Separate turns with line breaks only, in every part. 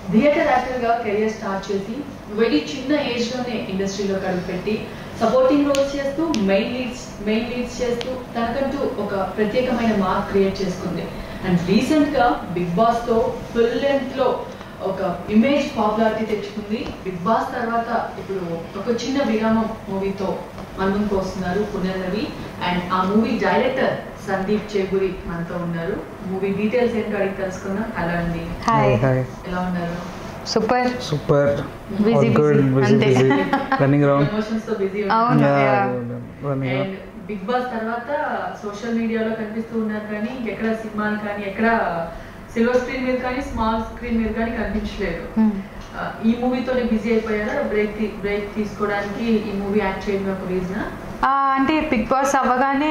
Theatre యాక్టర్గా career start చేసి very చిన్న ఏజ్లోనే ఇండస్ట్రీలో కడుగుపెట్టి సపోర్టింగ్ రోల్స్ చేస్తూ మెయిన్ లీడ్స్ మెయిన్ లీడ్స్ చేస్తూ తనకంటూ ఒక ప్రత్యేకమైన మార్క్ క్రియేట్ చేసుకుంది అండ్ రీసెంట్గా బిగ్ బాస్తో ఫుల్ లెంత్లో ఒక ఇమేజ్ పాపులారిటీ తెచ్చుకుంది బిగ్ బాస్ తర్వాత ఇప్పుడు ఒక చిన్న విరామం మూవీతో మన ముందుకు వస్తున్నారు పునర్నవి అండ్ ఆ మూవీ డైరెక్టర్ సందీప్ చేగురి మనతో ఉన్నారు మూవీ డీటెయిల్స్ ఏంటో అడిగి తెలుసుకుందాం హలో అండి
హాయ్
హాయ్
ఎలా ఉన్నారు
super
super
Busy,
all good
busy.
Busy
అంతే.
బిజీ రన్నింగ్ రౌండ్
ఎమోషన్స్ తో బిజీ
అవును.
రన్నింగ్
అండ్ బిగ్ బాస్ తర్వాత సోషల్ మీడియాలో కనిపిస్తూ ఉన్నారు కానీ ఎక్కడ సినిమాలు కానీ ఎక్కడ సిల్వర్ స్క్రీన్ మీద కానీ స్మాల్ స్క్రీన్ మీద కానీ కనిపించలేదు ఆ, ఈ మూవీతోనే బిజీ అయిపోయారా బ్రేక్ బ్రేక్ తీసుకోవడానికి ఈ మూవీ యాక్ట్ చేయడం ఒక రీజన్
అంటే బిగ్ బాస్ అవ్వగానే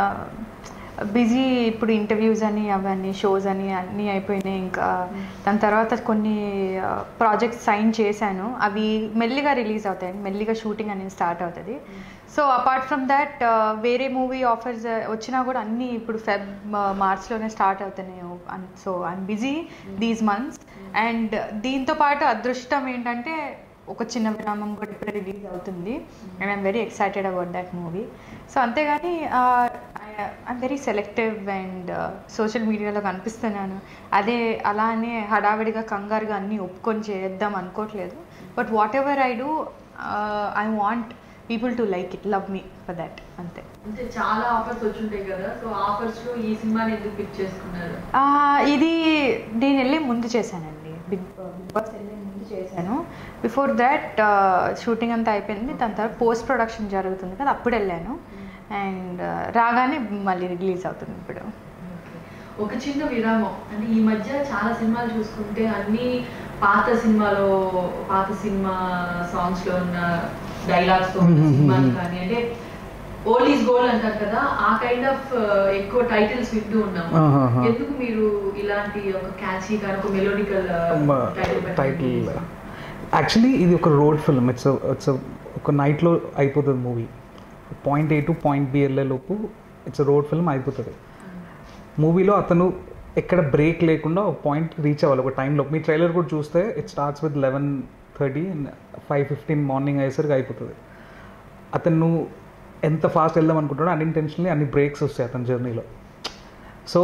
బిజీ ఇప్పుడు ఇంటర్వ్యూస్ అని అవన్నీ షోస్ అని అన్నీ అయిపోయినాయి ఇంకా దాని తర్వాత కొన్ని ప్రాజెక్ట్స్ సైన్ చేశాను అవి మెల్లిగా రిలీజ్ అవుతాయి మెల్లిగా షూటింగ్ అనేది స్టార్ట్ అవుతుంది సో అపార్ట్ ఫ్రమ్ దాట్ వేరే మూవీ ఆఫర్స్ వచ్చినా కూడా అన్నీ ఇప్పుడు ఫెబ్ మార్చ్లోనే స్టార్ట్ అవుతున్నాయి so I'm busy these months and దీంతో పాటు అదృష్టం ఏంటంటే ఒక చిన్న విరామం కూడా ఇప్పుడే రిలీజ్ అవుతుంది and I'm very excited about that movie so అంతేగాని I'm very selective and social మీడియాలో కనిపిస్తున్నాను అదే అలానే హడావిడిగా కంగారుగా అన్నీ ఒప్పుకొని చేద్దాం అనుకోవట్లేదు but whatever I do I want people to like it love me for that అంతే
అంటే చాలా ఆఫర్స్ వచ్చుంటాయి కదా సో ఆఫర్స్ లో ఈ సినిమాని ఎందుకు పిక్ చేసుకున్నారు
ఆ, ఇది నేను వెళ్ళే ముందు చేశానండి బిగ్ బిగ్ బాస్ వెళ్ళే ముందు చేశాను బిఫోర్ దాట్ షూటింగ్ అంతా అయిపోయింది దాని తర్వాత పోస్ట్ ప్రొడక్షన్ జరుగుతుంది కదా అప్పుడు వెళ్ళాను అండ్ రాగానే మళ్ళీ రిలీజ్ అవుతుంది ఇప్పుడు
ఒక చిన్న విరామం అంటే ఈ మధ్య చాలా సినిమాలు చూసుకుంటే అన్ని పాత సినిమాలో పాత సినిమా సాంగ్స్ లో ఉన్న డైలాగ్స్ తో ఉన్న సినిమాలు కానీ అంటే ఓల్డ్ ఈజ్ గోల్డ్ అంటారు కదా ఆ కైండ్ ఆఫ్ ఎక్కువ టైటిల్స్ వింటూ ఉన్నాము
ఆహాహా.
ఎందుకు మీరు ఇలాంటి ఒక క్యాచీ కానీ ఒక మెలోడికల్
టైటిల్ యాక్చువల్లీ ఇది ఒక రోడ్ ఫిల్మ్ ఇట్స్ ఇట్స్ ఒక నైట్లో అయిపోతుంది movie point A to point B వెళ్ళే లోపు ఇట్స్ రోడ్ ఫిల్మ్ అయిపోతుంది మూవీలో అతను ఎక్కడ బ్రేక్ లేకుండా ఒక పాయింట్ రీచ్ అవ్వాలి ఒక టైంలో మీ ట్రైలర్ కూడా చూస్తే it starts with eleven thirty five fifteen morning అయ్యేసరికి అయిపోతుంది అతను ఎంత ఫాస్ట్ వెళ్దాం అనుకుంటాడో అన్ఇంటెన్షనల్లీ అన్ని బ్రేక్స్ వస్తాయి అతని జర్నీలో సో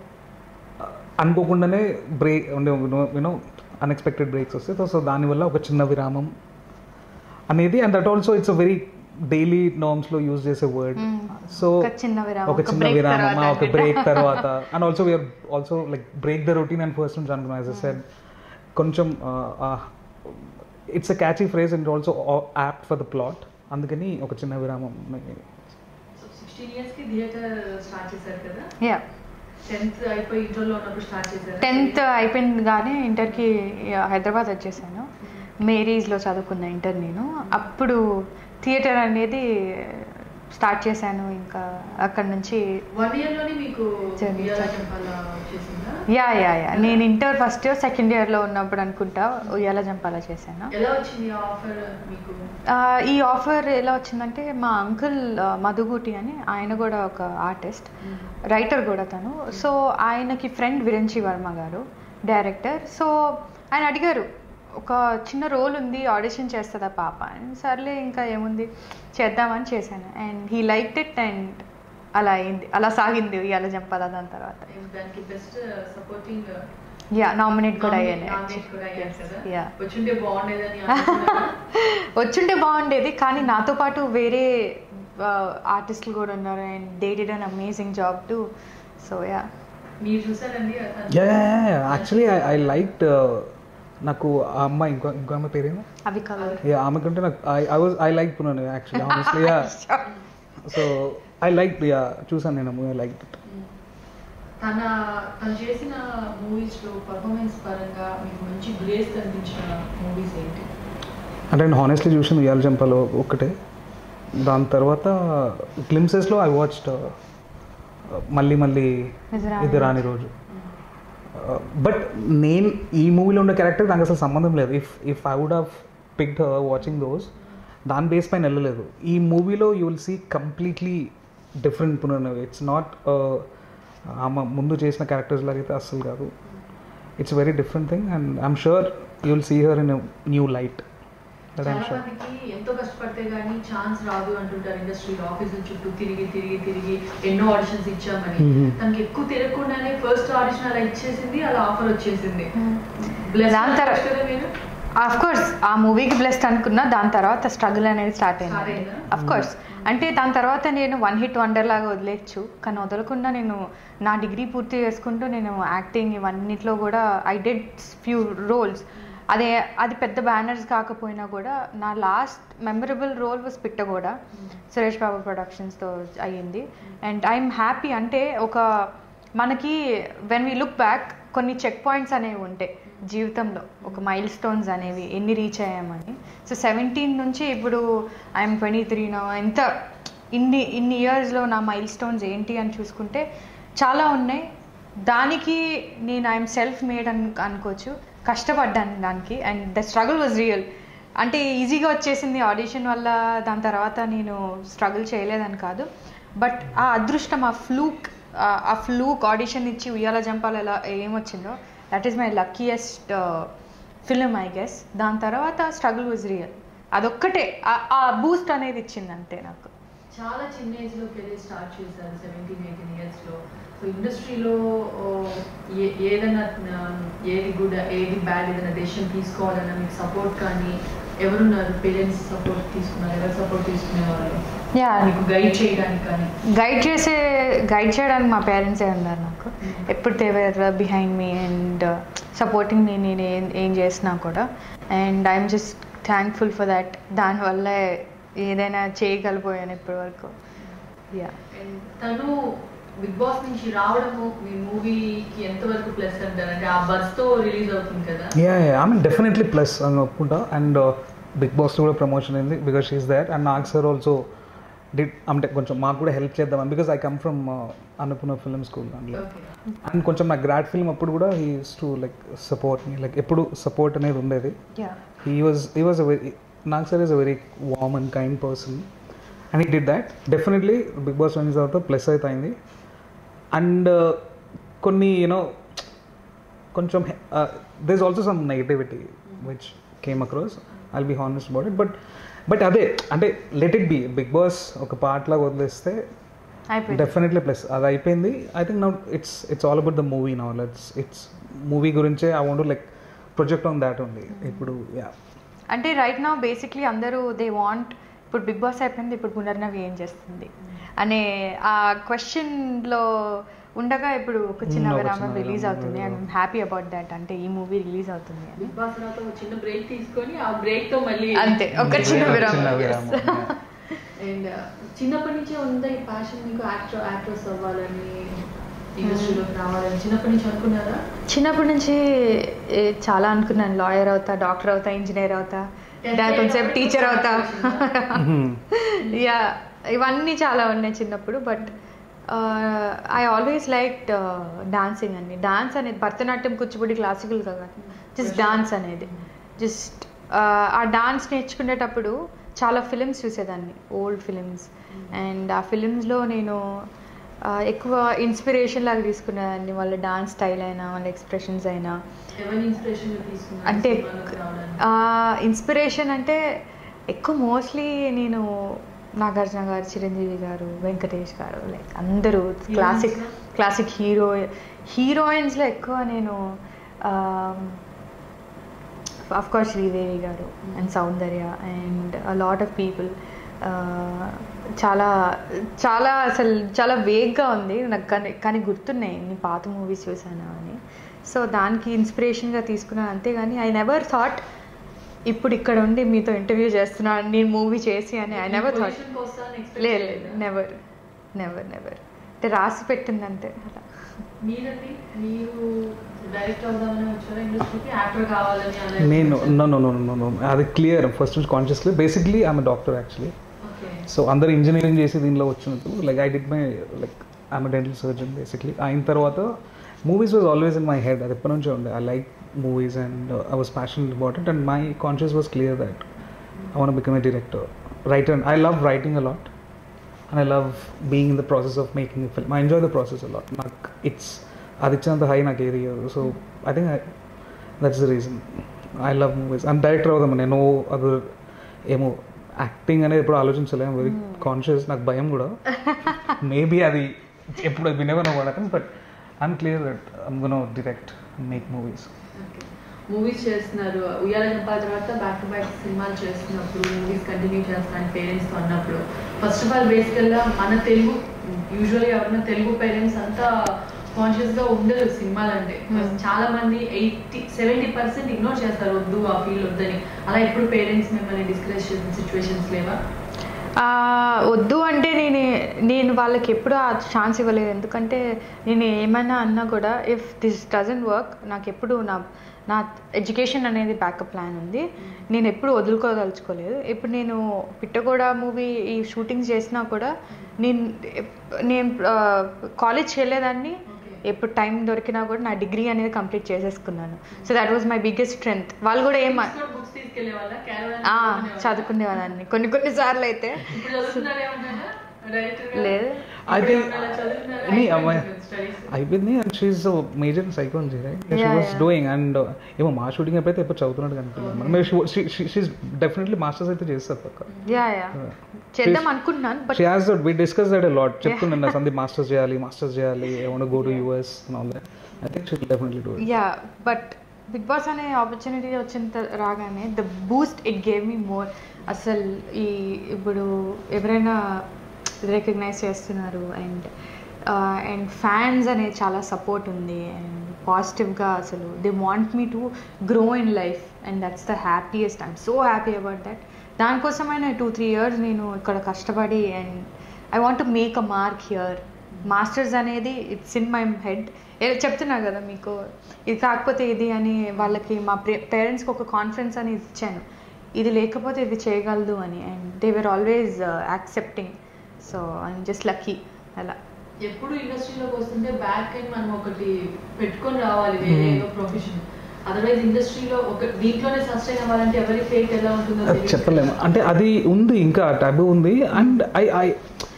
అనుకోకుండానే బ్రేక్ యూనో అన్ఎక్స్పెక్టెడ్ బ్రేక్స్ వస్తాయి సో సో దానివల్ల ఒక చిన్న విరామం అనేది and that also it's a very daily నార్మ్స్లో యూజ్ చేసే వర్డ్
Mm.
సో
ఒక చిన్న విరామం,
ఒక
ఒక
చిన్న
break
విరామం
తర్వాత
ఆ, ఒక
అన్నట్టు.
బ్రేక్ తర్వాత and also we're also like break the routine and first నుంచి అనుకున్నాం యాజ్ సెడ్ కొంచెం it's a catchy phrase and also apt for the plot అందుకని ఒక చిన్న విరామం
సిక్స్టీన్ ఇయర్స్ కి థియేటర్ స్టార్ట్ చేశారు కదా
యా
టెన్త్ అయిపోయి ఇంటర్లో ఉన్నప్పుడు స్టార్ట్ చేశారు
టెన్త్ అయిపోయిందిగానే ఇంటర్కి హైదరాబాద్ వచ్చేసాను మేరీస్లో చదువుకున్న ఇంటర్ నేను అప్పుడు థియేటర్ అనేది స్టార్ట్ చేశాను ఇంకా అక్కడ నుంచి
వన్ ఇయర్ లోనే మీకు
Journey
ఉయ్యాల
start.
జంపాల వచ్చేసిందా
యా యా యా నేను ఇంటర్ ఫస్ట్ ఇయర్ సెకండ్ ఇయర్లో ఉన్నప్పుడు అనుకుంటా ఉయ్యాల జంపాల చేశాను
ఎలా వచ్చింది ఆఫర్ మీకు
ఆ, ఈ ఆఫర్ ఎలా వచ్చిందంటే మా అంకుల్ మధుగూటి అని ఆయన కూడా ఒక ఆర్టిస్ట్ రైటర్ కూడా తను సో ఆయనకి ఫ్రెండ్ విరంచి వర్మ గారు డైరెక్టర్ సో ఆయన అడిగారు ఒక చిన్న రోల్ ఉంది ఆడిషన్ చేస్తుందా పాప అని సర్లే ఇంకా ఏముంది చేద్దామని చేశాను and he like it and అలా అయింది అలా సాగింది ఇవాళ జంపాల దాని తర్వాత
దానికి బెస్ట్ సపోర్టింగ్
యా నామినేట్ కూడా అయ్యాను
నామినేట్ కూడా అయ్యారు కదా
Yeah.
వచ్చుంటే బాగుండేదని అనుకున్నారా?
వచ్చుంటే బాగుండేది కానీ నాతో పాటు వేరే ఆర్టిస్టులు కూడా ఉన్నారు and they did an amazing job too so yeah
మీరు చూసారండి అతను?
యాక్చువల్లీ ఐ లైక్ నాకు ఆ అమ్మాయి ఇంకో ఇంకో అమ్మాయి పేరేమో
అవి కలర్
యా ఆమె కంటే నాకు I was I like Punar actually honestly yeah so I like yeah చూసాను నేను మూవీ లైక్ ఇట్
తన తను చేసిన మూవీస్ లో పర్ఫార్మెన్స్ పరంగా మీకు మంచి గ్రేస్ కనిపించిన మూవీస్ ఏంటి
అంటే నేను హానెస్ట్లీ చూసిన ఉయ్యాల చంపలో ఒక్కటే దాని తర్వాత గ్లిమ్సెస్లో ఐ వాచ్డ్ మళ్ళీ మళ్ళీ
ఇది రాని
ఇది రాని రోజు బట్ నేను ఈ మూవీలో ఉండే క్యారెక్టర్ నాకు అసలు సంబంధం లేదు if if I would have picked watching those దాని బేస్ పైన వెళ్ళలేదు ఈ మూవీలో you will see completely different Punarnavi it's not ఆమె ముందు చేసిన క్యారెక్టర్స్ లాగైతే అస్సలు కాదు it's very different thing and I'm sure you will see her in new light that I'm
చాలా
షూర్
మందికి ఎంతో కష్టపడితే గానీ ఛాన్స్ రాదు అంటుంటారు ఇండస్ట్రీలో ఆఫీసుల చుట్టూ తిరిగి తిరిగి తిరిగి ఎన్నో ఆడిషన్స్ ఇచ్చామని
Mhm.
తనకి ఎక్కువ తిరగకుండానే ఫస్ట్ ఆడిషన్ అలా ఇచ్చేసింది అలా ఆఫర్ వచ్చేసింది
దాని తర్వా-
కదా మీరు
ఆఫ్ కోర్స్ ఆ మూవీకి బ్లెస్డ్ అనుకున్నా దాని తర్వాత స్ట్రగుల్ అనేది స్టార్ట్
Start
అయింది
అయిందా?
అఫ్ కోర్స్ అంటే దాని తర్వాత నేను వన్ హిట్ వండర్ లాగా వదిలేయచ్చు కానీ వదలకుండా నేను నా డిగ్రీ పూర్తి చేసుకుంటూ నేను యాక్టింగ్ ఇవన్నిట్లో కూడా ఐ డెడ్ ఫ్యూ రోల్స్ అదే అది పెద్ద బ్యానర్స్ కాకపోయినా కూడా నా last memorable role was Pittagoda Suresh Babu ప్రొడక్షన్స్తో అయ్యింది అండ్ ఐఎమ్ హ్యాపీ అంటే ఒక మనకి వెన్ వీ లుక్ బ్యాక్ కొన్ని చెక్ పాయింట్స్ అనేవి ఉంటాయి జీవితంలో ఒక మైల్ స్టోన్స్ అనేవి ఎన్ని రీచ్ అయ్యామని సో సెవెంటీన్ నుంచి ఇప్పుడు ఐఎమ్ ట్వంటీ త్రీనో ఎంత ఇన్ని ఇన్ని ఇయర్స్లో నా మైల్ స్టోన్స్ ఏంటి అని చూసుకుంటే చాలా ఉన్నాయి దానికి నేను ఐఎమ్ సెల్ఫ్ మేడ్ అని అనుకోవచ్చు కష్టపడ్డాను దానికి and the struggle was real అంటే ఈజీగా వచ్చేసింది ఆడిషన్ వల్ల దాని తర్వాత నేను స్ట్రగుల్ చేయలేదని కాదు బట్ ఆ అదృష్టం ఆ ఫ్లూక్ ఆ ఫ్లూక్ ఆడిషన్ ఇచ్చి ఉయ్యాల జంపాలు ఎలా ఏమొచ్చిందో that is my luckiest film I guess దాని తర్వాత స్ట్రగుల్ వాజ్ రియల్ అదొక్కటే ఆ- ఆ బూస్ట్ అనేది ఇచ్చింది అంతే నాకు
చాలా చిన్న ఏజ్ లో కెరీర్ స్టార్ట్ చేశారు సెవెంటీన్ ఎయిటీన్ ఇయర్స్ లో సో ఇండస్ట్రీలో ఏదైనా ఆ, ఏది గుడ్ ఏది బ్యాడ్ ఏదైనా డెసిషన్ తీసుకోవాలన్నా మీకు సపోర్ట్ కానీ ఎవరున్నారు పేరెంట్స్ సపోర్ట్ తీసుకున్నారు ఎవరు సపోర్ట్ తీసుకునేవాళ్ళు
యా
మీకు గైడ్ చేయడానికి కానీ
గైడ్ చేసే గైడ్ చేయడానికి మా పేరెంట్సే ఉన్నారు నాకు ఎప్పుడు they were behind me and supporting me నేను ఏం ఏం చేసినా కూడా and I'm just thankful for that దానివల్ల ఏదైనా చేయగలిపోయాను ఇప్పటి వరకు యా
And తను బిగ్ బాస్ నుంచి రావడము మీ మూవీకి ఎంతవరకు ప్లస్ అంటారు అంటే ఆ బస్ తో రిలీజ్ అవుతుంది కదా
yeah I mean definitely plus అని ఒప్పుకుంటా అండ్ బిగ్ బాస్లో కూడా ప్రమోషన్ అయింది because she's that and Nag sir also did అంటే కొంచెం మాకు కూడా హెల్ప్ చేద్దామని because I come from Annapurna film school దాంట్లో
ఓకే
అండ్ కొంచెం నా గ్రాడ్ ఫిల్మ్ అప్పుడు కూడా he's to like support me like ఎప్పుడు సపోర్ట్ అనేది ఉండేది
yeah
he was he was a very Nag sir is a very warm and kind person and he did that definitely Bigg Boss అయిన తర్వాత plus అయితే అయింది and కొన్ని you know కొంచెం this also some negativity which came across I'll be honest about it but but అదే అంటే let it be Bigg Boss ఒక part లాగా వదిలేస్తే
అయిపోయింది
డెఫినెట్లీ ప్లస్ అది అయిపోయింది I think now it's it's all about the movie now let's it's movie గురించే I want like project on that ఉంది ఇప్పుడు యా
అంటే రైట్ నా బేసిక్లీ అందరూ దే వాంట్ ఇప్పుడు బిగ్ బాస్ అయిపోయింది ఇప్పుడు పునర్నవి ఏం చేస్తుంది అనే ఆ క్వశ్చన్లో ఉండగా ఇప్పుడు ఒక చిన్న
Hmm, ఒక
విరామం
చిన్న
రిలీజ్
విరామం,
అవుతుంది
yeah.
I'm happy about that అంటే ఈ మూవీ రిలీజ్ అవుతుంది అని
బిగ్ బాస్ తర్వాత ఒక చిన్న బ్రేక్ తీసుకొని ఆ బ్రేక్ తో మళ్ళీ
అంతే ఒక చిన్న విరామం
చిన్న
yes.
విరామం
అండ్ చిన్నప్పటి నుంచే ఉందా ఈ ప్యాషన్ మీకు యాక్టర్ యాక్ట్రెస్ అవ్వాలని ఇండస్ట్రీలోకి రావాలని చిన్నప్పటి నుంచి అనుకున్నారా
చిన్నప్పటి నుంచి ఏ, చాలా అనుకున్నాను లాయర్ అవుతా డాక్టర్ అవుతా ఇంజనీర్ అవుతా డా- కొంచెం టీచర్ అవుతా యా ఇవన్నీ చాలా ఉన్నాయి చిన్నప్పుడు but I always like dancing అండి డాన్స్ అనేది భరతనాట్యం కూచిపూడి క్లాసికల్ కదా జస్ట్ డాన్స్ అనేది జస్ట్ ఆ డాన్స్ నేర్చుకునేటప్పుడు చాలా ఫిలిమ్స్ చూసేదాన్ని ఓల్డ్ ఫిలిమ్స్ అండ్ ఆ ఫిలిమ్స్లో నేను ఆ, ఎక్కువ ఇన్స్పిరేషన్ లాగా తీసుకునేదాన్ని వాళ్ళ డాన్స్ స్టైల్ అయినా వాళ్ళ ఎక్స్ప్రెషన్స్ అయినా
ఎవరి ఇన్స్పిరేషన్ తీసుకున్నారు
అంటే
సినిమాలోకి రావడానికి
ఇన్స్పిరేషన్ అంటే ఎక్కువ మోస్ట్లీ నేను నాగార్జున గారు చిరంజీవి గారు వెంకటేష్ గారు లైక్ అందరూ క్లాసిక్ క్లాసిక్ హీరో హీరోయిన్స్లో ఎక్కువ నేను of course Sridevi garu and Soundarya and lot of people చాలా చాలా అసలు చాలా వేగ్గా ఉంది నాకు కానీ కానీ గుర్తున్నాయి ఇన్ని పాత మూవీస్ చూసాను అని సో దానికి ఇన్స్పిరేషన్గా తీసుకున్నాను అంతేగాని ఐ నెవర్ థాట్ ఇప్పుడు ఇక్కడ ఉండి మీతో ఇంటర్వ్యూ చేస్తున్నాను నేను మూవీ చేసి అని ఐ నెవర్ థాట్
Position కి వస్తానని expect
లేదు లేదు
చేయలేదా?
నెవర్ నెవర్ నెవర్ అంటే రాసి పెట్టింది అంతే అలా
మీరండి మీరు డైరెక్ట్ అవుదామని వచ్చారా ఇండస్ట్రీకి యాక్టర్ కావాలని అలా
నేను no no no no no అది క్లియర్ ఫస్ట్ నుంచి కాన్షియస్లీ basically I'm doctor actually
okay
so అందరు ఇంజనీరింగ్ చేసి దీనిలో వచ్చినట్టు like I did my like I'm dental surgeon basically అయిన తర్వాత movies was always in my head అది ఎప్పటి నుంచో ఉండే I like movies and I was passionate about it and my conscious was clear that I want become a director writer and I love writing a lot and I love being in the process of making a film I enjoy the process a lot నాకు it's అది ఇచ్చినంత high నాకు ఏది so I think that's the reason I love movies and director అవుదాం నేను అది ఏమో acting అనేది ఎప్పుడు ఆలోచించలేము వెరీ కాన్షియస్ నాకు భయం కూడా మేబీ అది ఎప్పుడు వినేవనో పడకం but I'm clear that I'm gonna direct make movies
movies చేస్తున్నారు ఉయ్యాల జంపాల తర్వాత బ్యాక్ టు బ్యాక్ సినిమాలు చేస్తున్నప్పుడు మూవీస్ కంటిన్యూ చేస్తాను పేరెంట్స్తో అన్నప్పుడు ఫస్ట్ ఆఫ్ ఆల్ బేసికల్గా మన తెలుగు యూజువల్గా ఎవరైనా తెలుగు పేరెంట్స్ అంతా కాన్షియస్గా ఉండరు సినిమాలు అంటే చాలా మంది ఎయిటీ సెవెంటీ పర్సెంట్ ఇగ్నోర్ చేస్తారు వద్దు ఆ ఫీల్ వద్దని అలా ఎప్పుడు పేరెంట్స్ మిమ్మల్ని డిస్కరేజ్ చేసిన సిచ్యువేషన్స్ లేవా
ఆ, వద్దు అంటే నేను నేను వాళ్ళకి ఎప్పుడూ ఆ ఛాన్స్ ఇవ్వలేదు ఎందుకంటే నేను ఏమైనా అన్నా కూడా ఇఫ్ దిస్ డజంట్ వర్క్ నాకు ఎప్పుడు నా నా ఎడ్యుకేషన్ అనేది బ్యాకప్ ప్లాన్ ఉంది నేను ఎప్పుడు వదులుకోదలుచుకోలేదు ఇప్పుడు నేను పిట్టగోడ మూవీ ఈ షూటింగ్స్ చేసినా కూడా నేను ఎప్- నేను కాలేజ్కి వెళ్ళేదాన్ని ఎప్పుడు టైం దొరికినా కూడా నా డిగ్రీ అనేది కంప్లీట్ చేసేసుకున్నాను so that was my biggest strength వాళ్ళు కూడా ఏం
బుక్స్ తీసుకెళ్లే వాళ్ళ
ఆ, చదువుకునేవాదాన్ని కొన్ని కొన్ని సార్లు అయితే
ఇప్పుడు చదువుతున్నారు ఏమన్నా డైరెక్టర్
లేదు
I think- any అమ్మాయి- అయిపోయింది and she major in psychology right she
Yeah,
was
yeah.
Doing and ఏమో మా షూటింగ్ ఎప్పుడైతే ఎప్పుడు చదువుతున్నట్టు కనిపించింది మేము షీఈ్ డెఫినెట్లీ మాస్టర్స్ అయితే చేస్తారు పక్క
యా యా చేద్దాం అనుకుంటున్నాను but
she has that we discuss that lot చెప్తుండే సంది మాస్టర్స్ చేయాలి మాస్టర్స్ చేయాలి ఏమన్నా go to US all that I think she definitely do
yeah but Bigg Boss అనే ఆపర్చునిటీ వచ్చిన త- రాగానే the boost it gave me more అసలు ఈ ఇప్పుడు ఎవరైనా రికగ్నైజ్ చేస్తున్నారు అండ్ అండ్ ఫ్యాన్స్ అనేది చాలా సపోర్ట్ ఉంది అండ్ పాజిటివ్గా అసలు they want me to grow in life and that's the happiest I'm so happy about that దానికోసమైన టూ త్రీ ఇయర్స్ నేను ఇక్కడ కష్టపడి and I want to make a mark here masters అనేది ఇట్స్ ఇన్ మై హెడ్ చెప్తున్నా కదా మీకు ఇది కాకపోతే ఇది అని వాళ్ళకి మా పేరెంట్స్కి ఒక కాన్ఫిడెన్స్ అని ఇచ్చాను ఇది లేకపోతే ఇది చేయగలదు అని and they were always accepting so I'm just lucky అలా
ఎప్పుడు ఇండస్ట్రీలోకి వస్తుంటే బ్యాక్ అండ్ మనం ఒకటి పెట్టుకొని రావాలి వేరే ఏదో ప్రొఫెషన్ అదర్వైజ్ ఇండస్ట్రీలో ఒక దీంట్లోనే సస్టైన్ అవ్వాలంటే ఎవరి ఫేట్ ఎలా ఉంటుందో
అది
తెలియదు.
చెప్పలేము అంటే అది ఉంది ఇంకా టబు ఉంది అండ్ ఐ ఐ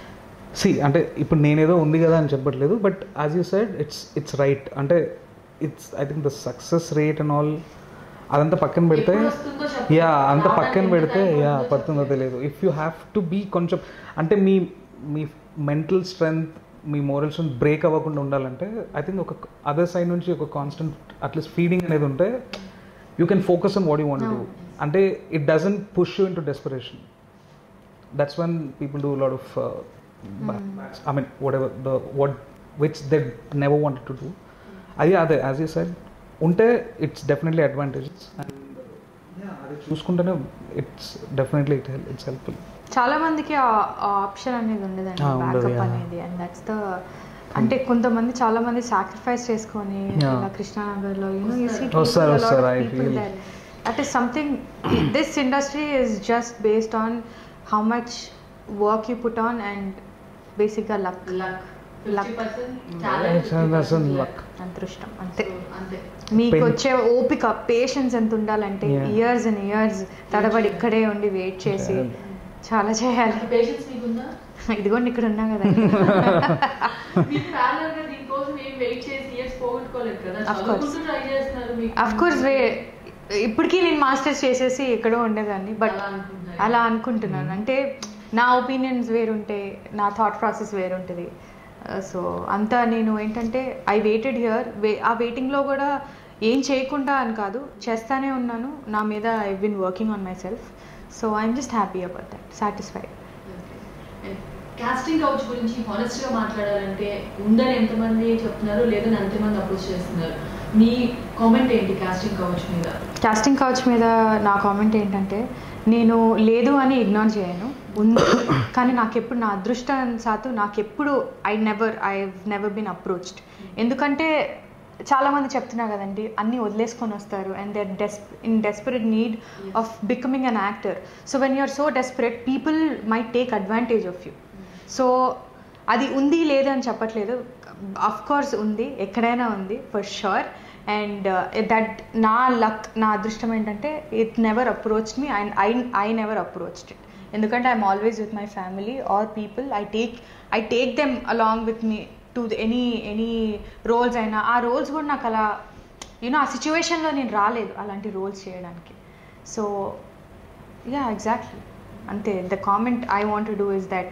సి అంటే ఇప్పుడు నేనేదో ఉంది కదా అని చెప్పట్లేదు but as you said it's it's right అంటే it's I think the success rate and all అదంతా పక్కన పెడితే
ఎప్పుడు వస్తుందో చెప్పలేము.
యా అంత
రావడానికి
పక్కన
ఎంత
పెడితే
time
యా
పడుతుందో
పడుతుందో
చెప్పలేము.
తెలియదు if you have to be కొంచెం అంటే మీ మీ మెంటల్ స్ట్రెంగ్త్ మీ మోరల్ స్ట్రెంత్ బ్రేక్ అవ్వకుండా ఉండాలంటే ఐ థింక్ ఒక అదర్ సైడ్ నుంచి ఒక కాన్స్టెంట్ అట్లీస్ట్ ఫీడింగ్ అనేది ఉంటే you can focus on what you want do అంటే it doesn't push you into desperation that's one people do lot of I mean whatever the what which they never wanted to do అది అదే as you said ఉంటే it's definitely advantages and అది చూసుకుంటేనే it's definitely it it's helpful
చాలా మందికి ఆ option అనేది ఉండదండి
ఆ, ఉండదు,
బ్యాకప్
yeah.
అనేది అండ్ దట్స్ ద అంటే కొంతమంది చాలా మంది సాక్రిఫైస్ చేసుకొని
Yeah.
ఇలా కృష్ణానగర్లో యూనో యూ సీ
వస్తారు, వస్తారు, I feel.
That is something this industry is just based on how much work you put on and బేసిక్గా luck
luck
Luck.
That's a luck.
అదృష్టం అంతే
So, అంతే
మీకు
Pen-
వచ్చే ఓపిక పేషెన్స్ ఎంత ఉండాలంటే
Yeah.
ఇయర్స్ అండ్ ఇయర్స్ తడబడి ఇక్కడే ఉండి వెయిట్ చేసి
చేయాలి.
చాలా చేయాలి
పేషెన్స్ మీకుందా
ఇదిగోండి ఇక్కడ ఉన్నా కదా
మీరు ప్యారలల్ గా దీనికోసం ఏం వెయిట్ చేసి ఇయర్స్ పోగొట్టుకోలేదు కదా
Of course.
చదువుకుంటూ ట్రై చేస్తున్నారు మీకు
అఫ్ కోర్స్ వే ఇప్పటికీ నేను మాస్టర్స్ చేసేసి ఎక్కడో ఉండేదాన్ని బట్
అలా అనుకుంటున్నారు.
అలా అనుకుంటున్నాను అంటే నా ఒపీనియన్స్ వేరుంటాయి నా థాట్ ప్రాసెస్ వేరుంటుంది సో అంతా నేను ఏంటంటే ఐ వెయిటెడ్ హియర్ వే ఆ వెయిటింగ్లో కూడా ఏం చేయకుండా అని కాదు చేస్తానే ఉన్నాను నా మీద I been working on myself so I'm just happy about that satisfied
casting couch గురించి హానెస్ట్ గా మాట్లాడాలంటే ఉందని ఎంతమంది చెప్తున్నారు లేదని ఎంతమంది అప్రోచ్ చేస్తున్నారు మీ కామెంట్ ఏంటి కాస్టింగ్ కౌచ్ మీద
కాస్టింగ్ కౌచ్ మీద నా కామెంట్ ఏంటంటే నేను లేదు అని ఇగ్నోర్ చేయను ఉంది కానీ నాకెప్పుడు నా అదృష్టం సాతు నాకెప్పుడు I never I never been approached ఎందుకంటే చాలామంది చెప్తున్నారు కదండి అన్నీ వదిలేసుకొని వస్తారు అండ్ దే డెస్ in desperate need of becoming an actor so when you're so desperate people my take advantage of you so అది ఉంది లేదు అని చెప్పట్లేదు అఫ్ కోర్స్ ఉంది ఎక్కడైనా ఉంది ఫర్ షూర్ అండ్ దట్ నా లక్ నా అదృష్టం ఏంటంటే it never approach me and I I never approached it ఎందుకంటే I'm always with my family or people I take I take them along with me to any any roles అయినా ఆ roles కూడా నాకు అలా you know ఆ సిచ్యువేషన్లో నేను రాలేదు అలాంటి రోల్స్ చేయడానికి సో యా ఎగ్జాక్ట్లీ అంతే the comment I want do is that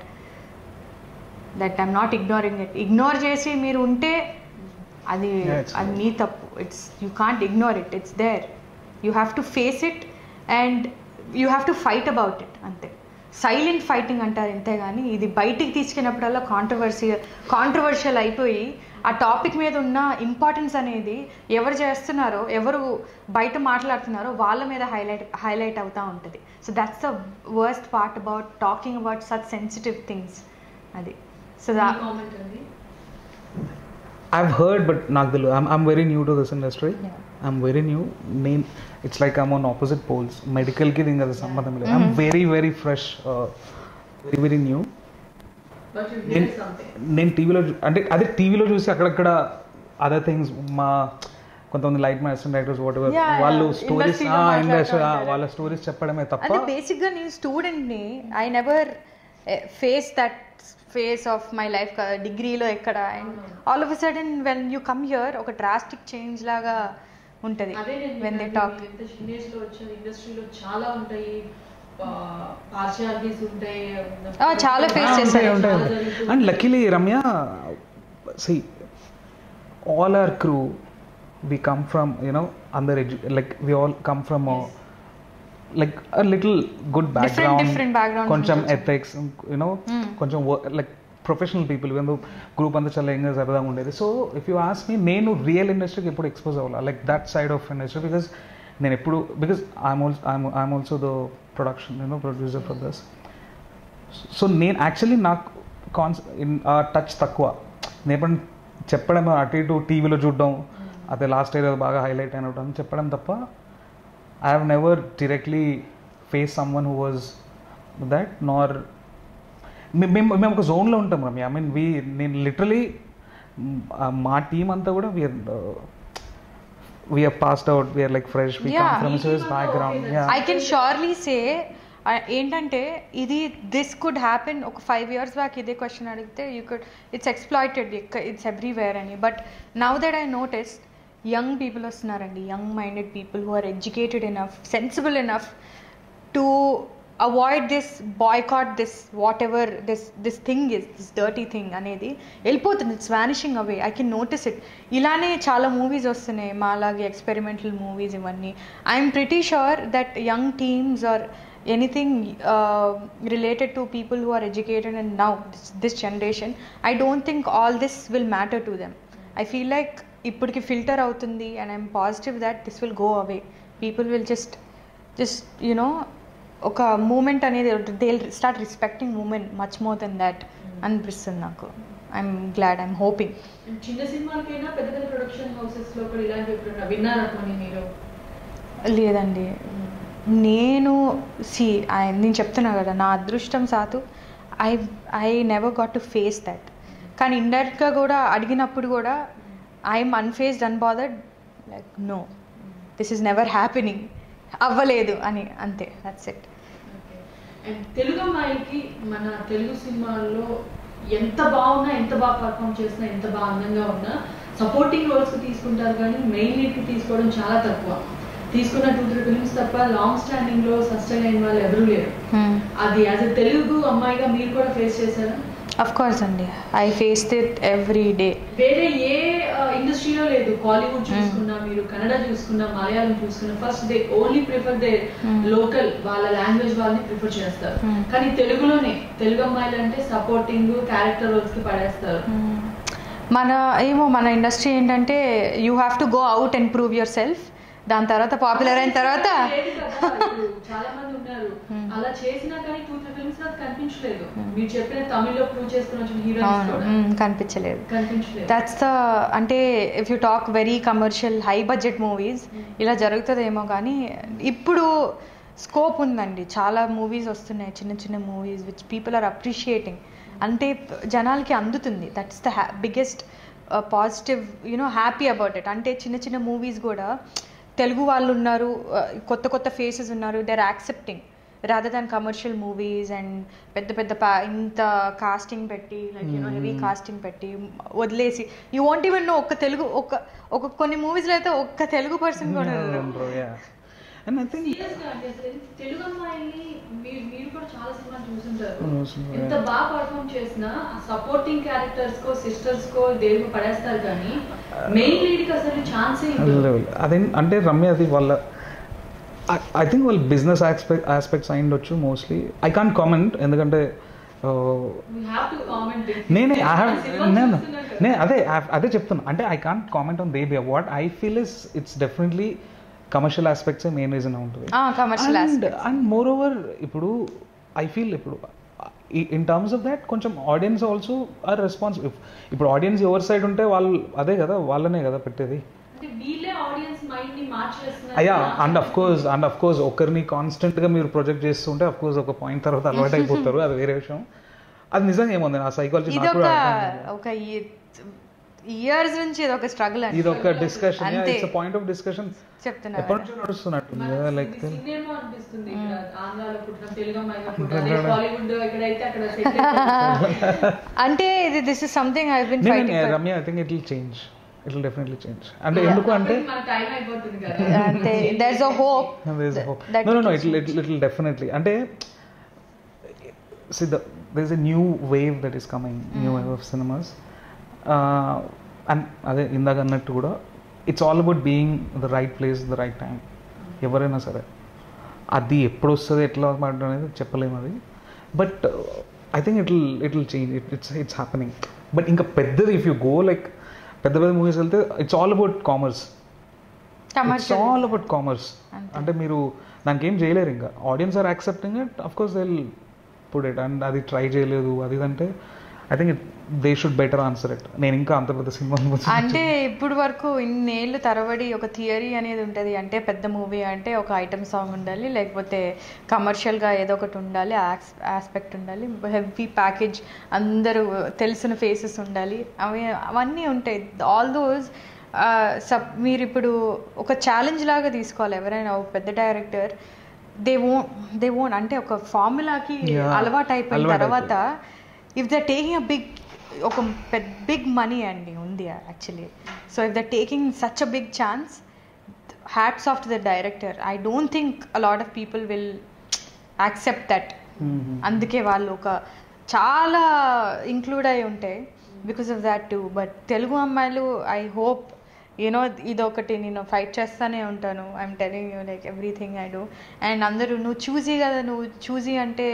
that I'm not ignoring it ignore చేసి మీరు ఉంటే అది
Yeah, it's
అది మీ తప్పు it's you can't ignore it it's there you have to face it and you have to fight about it అంతే silent fighting అంటారు అంతే కానీ ఇది బయటికి తీసుకెళ్ళినప్పుడల్లా కాంట్రవర్సీ కాంట్రవర్షియల్ అయిపోయి ఆ టాపిక్ మీద ఉన్న ఇంపార్టెన్స్ అనేది ఎవరు చేస్తున్నారో ఎవరు బయట మాట్లాడుతున్నారో వాళ్ళ మీద హైలైట్ హైలైట్ అవుతూ ఉంటుంది so that's the worst part about talking about such sensitive things అది సో దా
కామెంట్ అండి
I've heard, but నాకు తెలియదు I'm, I'm very new to this industry.
Yeah.
I'm very new. నేను ఇట్స్ లైక్ I'm on opposite poles. మెడికల్కి దీనికి అది సంబంధం లేదు I'm very very fresh very very new
but you
నేను
డిడ్ సంథింగ్
నేను టీవీలో అంటే అదే టీవీలో చూసి అక్కడక్కడ అదర్ థింగ్స్ మా కొంతమంది లైట్ మా assistant directors whatever
Yeah,
వాళ్ళు
yeah.
స్టోరీస్
Industry లో మాట్లాడుతూ
ఇండస్ట్రీ
ఉంటారు.
వాళ్ళ స్టోరీస్ చెప్పడమే తప్ప
అంటే బేసిక్గా నేను స్టూడెంట్ని I never face that phase of my life డిగ్రీలో ఎక్కడ and all of sudden when you come here ఒక డ్రాస్టిక్ చేంజ్ లాగా ఉంటుంది
అదే నేను
వెన్ దే
చెప్పాను,
టాక్
మీరు ఎంత చిన్న ఏజ్ లో వచ్చారు ఇండస్ట్రీలో చాలా ఉంటాయి పార్షియాలిటీస్ ఉంటాయి
ఆ, చాలా face
Ah,
చేశారు.
ఉంటాయి,
చాలా
ఉంటాయి.
జరుగుతుంది.
And luckily Ramya see all our crew we come from you know అందర్ ఎడ్యు like we all come from like a little good
different
background
backgrounds
కొంచెం
నుంచి
ఎథిక్స్ యునో
Mm.
కొంచెం లైక్ ప్రొఫెషనల్ పీపుల్ ఎందుకు గ్రూప్ అంతా చాలా ఎంగా సరదాగా ఉండేది so if you ask me నేను రియల్ ఇండస్ట్రీకి ఎప్పుడు ఎక్స్పోజ్ అవ్వాలి like that side of industry because నేను ఎప్పుడు because I'm also I'm also the production you know producer for this so నేను యాక్చువల్లీ నాకు కాన్స్ ఆ టచ్ తక్కువ నేను ఎప్పుడు చెప్పడం అటు ఇటు టీవీలో చూడడం అదే లాస్ట్ ఇయర్ బాగా హైలైట్ అయినట్టు చెప్పడం తప్ప I have never directly face someone who was that nor మేము మేము ఒక జోన్లో ఉంటాం రమ్య ఐ మీన్ వి నేను లిటరలీ మా టీం అంతా కూడా we're we're passed out we're like fresh we come
Yeah.
From
మీ team అంతా
background
okay,
yeah
I can surely say ఏంటంటే ఇది దిస్ కుడ్ హ్యాపెన్ ఒక ఫైవ్ ఇయర్స్ బ్యాక్ ఇదే క్వశ్చన్ అడిగితే you could it's exploited it's everywhere అని but now that I notice young people వస్తున్నారండి young minded people who are educated enough sensible enough to avoid this boycott this whatever this this thing is this dirty thing అనేది వెళ్ళిపోతుంది it's vanishing away I can notice it ఇలానే చాలా movies వస్తున్నాయి మాలాగే experimental movies ఇవన్నీ I'm pretty sure that young teams are anything related to people who are educated and now this generation I don't think all this will matter to them I feel like ఇప్పటికి filter అవుతుంది and I'm positive that this will go away people will just just you know ఒక moment అనేది they start respecting moment much more than that అనిపిస్తుంది నాకు I'm glad I'm hoping
చిన్న సినిమాలకైనా పెద్ద పెద్ద production houses లో కూడా ఇలాంటివి ఎప్పుడైనా విన్నారా కొన్ని మీరు
లేదండి నేను సి నేను చెప్తున్నా కదా నా అదృష్టం సాతు I I never got to face that కానీ ఇండైరెక్ట్గా కూడా అడిగినప్పుడు కూడా I'm unfazed unbothered like no this is never happening అవ్వలేదు అని అంతే దట్స్ ఇట్
అండ్ తెలుగు అమ్మాయికి మన తెలుగు సినిమాల్లో ఎంత బాగున్నా ఎంత బాగా పర్ఫామ్ చేసినా ఎంత బాగా అందంగా ఉన్నా సపోర్టింగ్ రోల్స్ కి తీసుకుంటారు కానీ మెయిన్ లీడ్ కి తీసుకోవడం చాలా తక్కువ తీసుకున్న టూ త్రీ ఫిల్మ్స్ తప్ప లాంగ్ స్టాండింగ్ లో సస్టైన్ అయిన వాళ్ళు ఎవరూ లేరు అది యాజ్ ఎ తెలుగు అమ్మాయిగా మీరు కూడా ఫేస్ చేశారా
అఫ్ కోర్స్ అండి I faced it every day
వేరే ఏ ఇండస్ట్రీలో లేదు కాలీవుడ్ చూసుకున్నా మీరు కన్నడ చూసుకున్నా మలయాళం చూసుకున్నా first they only prefer they
Hmm.
Local వాళ్ళ లాంగ్వేజ్ వాళ్ళని ప్రిఫర్ చేస్తారు
Hmm.
కానీ తెలుగులోనే తెలుగు అమ్మాయిలు అంటే సపోర్టింగ్ క్యారెక్టర్ రోల్స్ కి పడేస్తారు
మన ఏమో మన ఇండస్ట్రీ ఏంటంటే you have to go out and prove yourself దాని తర్వాత పాపులర్ అయిన తర్వాత
లేదు కదా, ఇప్పుడు చాలా మంది ఉన్నారు
Hmm.
అలా చేసినా కానీ టూ త్రీ ఫిల్మ్స్ నాకు కనిపించలేదు
Hmm.
మీరు చెప్పిన తమిళ్లో ప్రూవ్ చేసుకుని వచ్చిన హీరోయిన్స్
అవును
కూడా
మ్మ్, కనిపించలేదు
కనిపించలేదు
దట్స్ ద అంటే if you talk very commercial high budget movies ఇలా జరుగుతుందేమో కానీ ఇప్పుడు స్కోప్ ఉందండి చాలా మూవీస్ వస్తున్నాయి చిన్న చిన్న movies which people are appreciating అంటే జనాలకి అందుతుంది that's the biggest positive you know happy about it అంటే చిన్న చిన్న మూవీస్ కూడా తెలుగు వాళ్ళు ఉన్నారు uh, కొత్త కొత్త ఫేసెస్ ఉన్నారు they are accepting rather than commercial movies and పెద్ద పెద్ద pa- ఇంత కాస్టింగ్ పెట్టి లైక్ యూనో హెవీ కాస్టింగ్ పెట్టి వదిలేసి యూ వాంట్ ఈవెన్ నో ఒక్క తెలుగు ఒక ఒక కొన్ని మూవీస్లో అయితే ఒక్క తెలుగు పర్సన్ కూడా ఉండరు.
అండ్ ఐ థింక్
Serious గా అంటే అసలు తెలుగు అమ్మాయిని మీరు మీరు కూడా చాలా సినిమాలు చూసుంటారు
చూసుంటారు.
ఎంత బాగా పర్ఫామ్ చేసినా సపోర్టింగ్ క్యారెక్టర్స్ కో సిస్టర్స్ కో దేవుడు పడేస్తారు కానీ మెయిన్ లీడ్ కి అసలు ఛాన్సే
అదే అంటే రమ్య అది వాళ్ళ ఐ థింక్ వాళ్ళ బిజినెస్ ఆస్పెక్ట్ ఆస్పెక్ట్స్ అయిండొచ్చు మోస్ట్లీ ఐ కాంట్ కామెంట్ ఎందుకంటే uh, నేనే ఐ హ్యావ్ నేను నేను అదే అదే చెప్తున్నా అంటే ఐ కాంట్ కామెంట్ ఆన్ దేబియా what I feel is it's definitely commercial aspects main reason ఉంటుంది
commercial
and and moreover ఇప్పుడు ఐ ఫీల్ ఇప్పుడు ఇన్ టర్మ్స్ ఆఫ్ దాట్ కొంచెం ఆడియన్స్ ఆల్సో ఆర్ రెస్పాన్స్ ఇప్పుడు ఆడియన్స్ ఎవరి సైడ్ ఉంటే వాళ్ళు అదే కదా వాళ్ళనే కదా పెట్టేది
అంటే వీళ్ళే ఆడియన్స్ మైండ్ ని మార్చేస్తున్నారు
అయ్యా and of course and of course ఒకరిని కాన్స్టెంట్ గా మీరు ప్రొజెక్ట్ చేస్తుంటే అఫ్ కోర్స్ ఒక పాయింట్ తర్వాత అలవాటు అయిపోతారు అది వేరే విషయం అది నిజంగా ఏముంది నా సైకాలజీ
ఇది
నాకు
ఒక
కూడా అర్థం కాదు.
ఒక ఇయర్స్ నుంచి ఇది ఒక స్ట్రగుల్ అండి
ఇది ఒక డిస్కషన్
అంతే.
ఇట్స్ పాయింట్ ఆఫ్ డిస్కషన్
చెప్తున్నా
ఎప్పటి నుంచో నడుస్తున్నట్టుంది కదా లైక్
సినిమా అనిపిస్తుంది ఇక్కడ ఆంధ్రాలో పుట్టిన తెలుగు అమ్మాయిగా పుట్టాలి హాలీవుడ్ ఎక్కడైతే అక్కడ సెటిల్
అంటే ఇది this is something I been
నేను
fighting
Ramya I think it will change it will definitely change అంటే ఎందుకు అంటే
మన టైం అయిపోతుంది కదా
అంటే there's a hope
there's a hope.
that
no, no, no.
it
It'll, it'll, it'll definitely. And they, see, the, there's a new wave that is coming, new wave of cinemas. Uh, and అదే ఇందాక అన్నట్టు కూడా it's all about being the right place the right time ఎవరైనా సరే అది ఎప్పుడు వస్తుంది ఎట్లా మాట్లాడడం అనేది చెప్పలేము అది but I think it will it will change it it's it's happening but ఇంకా పెద్దది ఇఫ్ యూ గో లైక్ పెద్ద పెద్ద మూవీస్ వెళ్తే it's all about commerce it's
commercial
all about commerce అంటే మీరు దానికి ఏం చేయలేరు ఇంకా audience are accepting it of course they put it and అది ట్రై చేయలేదు అది ఇది అంటే I think they should better answer it నేను ఇంకా అంత పెద్ద సినిమా
అంటే ఇప్పుడు వరకు ఇన్నేళ్ళు తరబడి ఒక థియరీ అనేది ఉంటుంది అంటే పెద్ద మూవీ అంటే ఒక ఐటమ్ సాంగ్ ఉండాలి లేకపోతే కమర్షియల్గా ఏదో ఒకటి ఉండాలి ఆస్పెక్ట్ ఉండాలి హెవీ ప్యాకేజ్ అందరూ తెలిసిన ఫేసెస్ ఉండాలి అవి అవన్నీ ఉంటాయి ఆల్ దోస్ సబ్ మీరు ఇప్పుడు ఒక ఛాలెంజ్ లాగా తీసుకోవాలి ఎవరైనా ఒక పెద్ద director they won they won అంటే ఒక ఫార్ములాకి
Yeah.
అలవాటు అయిపోయిన
అలవాటు
తర్వాత if the taking a big ఒక పెద్ద బిగ్ మనీ అండి ఉంది actually so if the taking such a big chance hats off to the director I don't think a lot of people will accept that అందుకే వాళ్ళు ఒక చాలా include అయి ఉంటాయి because of that to but Telugu అమ్మాయిలు I hope you know ఇదొకటి నేను fight చేస్తానే ఉంటాను I'm telling you like everything I do and అందరూ నువ్వు చూజీ కదా నువ్వు చూజీ అంటే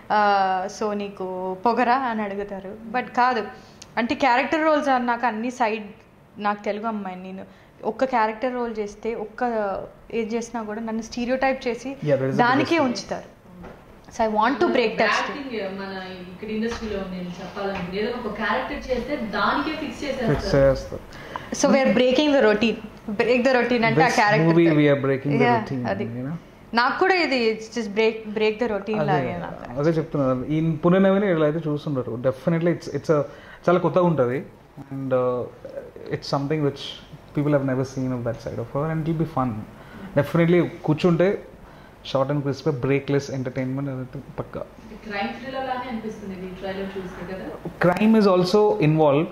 సో నీకు పొగరా అని అడుగుతారు బట్ కాదు అంటే క్యారెక్టర్ రోల్స్ నాకు అన్ని సైడ్ నాకు తెలుగు అమ్మాయి నేను ఒక్క క్యారెక్టర్ రోల్ చేస్తే ఒక్క ఏది చేసినా కూడా నన్ను స్టీరియో టైప్ చేసి
Yeah, that is the
దానికే
biggest
ఉంచుతారు so I want to break that
Acting మన ఇక్కడ ఇండస్ట్రీలో నేను చెప్పాలంటే ఏదో ఒక క్యారెక్టర్ చేస్తే దానికే ఫిక్స్
ఫిక్స్
చేసేస్తారు
చేస్తారు
so we're breaking the routine break the routine అంటే ఆ
This movie we
character
are breaking the routine,
అది
you know?
నాకు కూడా ఇది just break break the routine
అదే
లాగే నాకు
అదే చెప్తున్నారు ఈ పునెనవిని ఇలా అయితే చూస్తుంటారు డెఫినెట్లీ ఇట్స్ ఇట్స్ చాలా కొత్తగా ఉంటుంది and it's something which people have never seen of that side of her and ill be fun definitely కూర్చుంటే short and crisp breakless entertainment అదైతే పక్కా
క్రైమ్ థ్రిల్లర్ లానే అనిపిస్తుంది ఈ ట్రైలర్ చూస్తే కదా
crime is also involved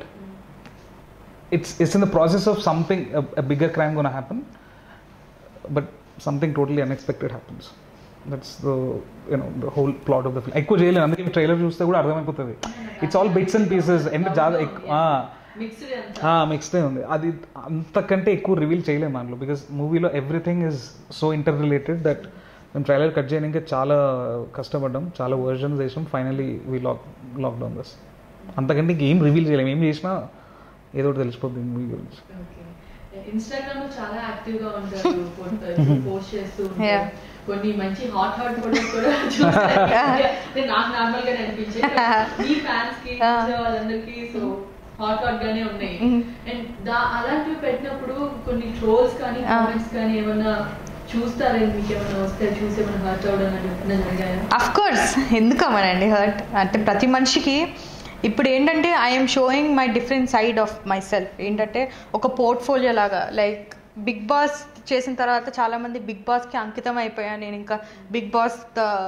it's it's in the process of something a, a bigger crime going to happen but something totally unexpected happens that's the you know the whole plot of the film ఎక్కువ చేయలేదు అందుకే trailer చూస్తే కూడా అర్థమైపోతుంది it's all bits and pieces ఎంత చాలా
mixed అంతా
ఎక్కువ మిక్స్డే ఉంది అది అంతకంటే ఎక్కువ రివీల్ చేయలేము దాంట్లో బికాస్ మూవీలో everything is so interrelated that మేము ట్రైలర్ కట్ చేయడానికి చాలా కష్టపడ్డాం చాలా వర్జన్స్ చేసాం finally we lock lockdown thus అంతకంటే ఇంకేం రివీల్ చేయలేము ఏం చేసినా ఏదో ఒకటి తెలిసిపోద్ది మూవీ గురించి
ఇన్స్టాగ్రామ్ లో చాలా యాక్టివ్ గా ఉంటారు పోస్ట్ చేస్తూ ఉంటారు
Yeah.
కొన్ని మంచి హాట్ హాట్ ఫోటోస్ కూడా చూస్తాను అంటే నాకు నార్మల్ గానే అనిపించే మీ ఫ్యాన్స్ కి
Ah.
చూసే వాళ్ళందరికీ సో హాట్ హాట్ గానే ఉన్నాయి
Mhm.
అండ్ దా అలాంటివి పెట్టినప్పుడు కొన్ని ట్రోల్స్ కానీ
Ah.
కామెంట్స్ కానీ ఏమన్నా చూస్తారా మీకు ఏమైనా వస్తే చూసి ఏమైనా హర్ట్ అవడం అని ఎప్పుడైనా జరిగాయా
అఫ్ కోర్స్ ఎందుకమ్మనండి హర్ట్ అంటే ప్రతి మనిషికి ఇప్పుడు ఏంటంటే I'm showing my different side of myself ఏంటంటే ఒక పోర్ట్ఫోలియో లాగా లైక్ బిగ్ బాస్ చేసిన తర్వాత చాలా మంది బిగ్ బాస్కి అంకితం అయిపోయా నేను ఇంకా బిగ్ బాస్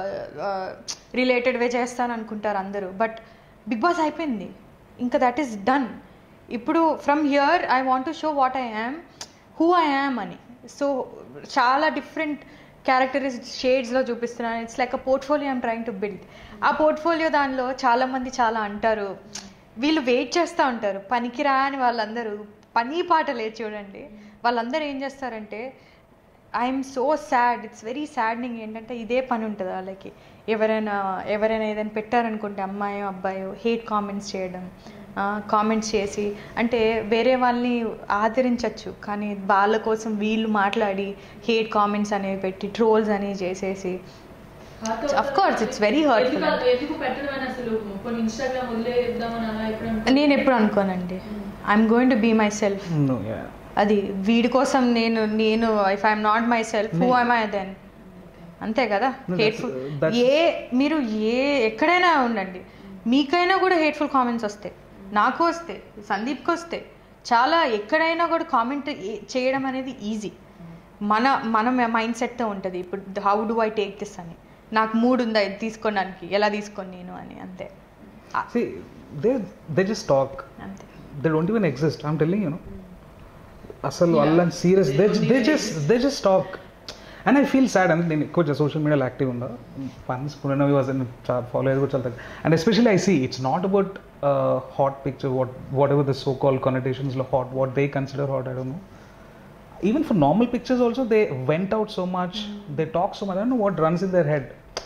రిలేటెడ్వే చేస్తాను అనుకుంటారు అందరూ బట్ బిగ్ బాస్ అయిపోయింది ఇంకా దట్ ఈస్ డన్ ఇప్పుడు from here I want to show what I am who I am అని సో చాలా డిఫరెంట్ క్యారెక్టరిస్ షేడ్స్లో చూపిస్తున్నాను it's like a portfolio I'm trying to build ఆ పోర్ట్ఫోలియో దానిలో చాలామంది చాలా అంటారు వీళ్ళు వెయిట్ చేస్తూ ఉంటారు పనికిరా అని వాళ్ళందరూ పని పాట లేదు చూడండి వాళ్ళందరూ ఏం చేస్తారంటే I'm so sad it's very saddening ఏంటంటే ఇదే పని ఉంటుంది వాళ్ళకి ఎవరైనా ఎవరైనా ఏదైనా పెట్టారనుకుంటే అమ్మాయో అబ్బాయో హేట్ కామెంట్స్ చేయడం కామెంట్స్ చేసి అంటే వేరే వాళ్ళని ఆదరించవచ్చు కానీ వాళ్ళ కోసం వీళ్ళు మాట్లాడి హేట్ కామెంట్స్ అనేవి పెట్టి ట్రోల్స్ అనేవి చేసేసి Of course, it's very hurtful.
ఎందుకు ఎందుకు పెట్టడం అని అసలు కొన్ని ఇన్స్టాగ్రామ్ వదిలేద్దామని అలా ఎప్పుడు
నేను ఎప్పుడు అనుకోనండి I'm going to be myself
No, yeah.
అది వీడి కోసం నేను నేను if I'm not myself who I'm I then అంతే కదా
No, that's-
హేట్ఫుల్
that's-
ఏ మీరు ఏ ఎక్కడైనా ఉండండి మీకైనా కూడా హేట్ఫుల్ కామెంట్స్ వస్తాయి నాకు వస్తాయి సందీప్కి వస్తాయి చాలా ఎక్కడైనా కూడా కామెంట్ చేయడం అనేది ఈజీ మన మన మైండ్ సెట్తో ఉంటుంది ఇప్పుడు how do I take this అని నాకు మూడ్ ఉందా ఇది తీసుకోవడానికి ఎలా తీసుకొని నేను అని అంతే ఆ,
See, they they just talk.
అంతే
They don't even exist. I'm telling you, know. అసలు
Yeah.
వాళ్ళని serious
They
they
don't
they
even
just
exist.
They just talk and I feel sad అంటే నేను ఎక్కువ సోషల్ మీడియాలో యాక్టివ్ ఉందా ఫన్స్ పునవి was follow అయ్యేది కూడా చాలా తక్కువ and especially I see it's not about hot picture what whatever the so call కనెటేషన్స్లో hot what they consider hot I don't know even for normal pictures also they went out so much they talk so much i don't know what runs in their head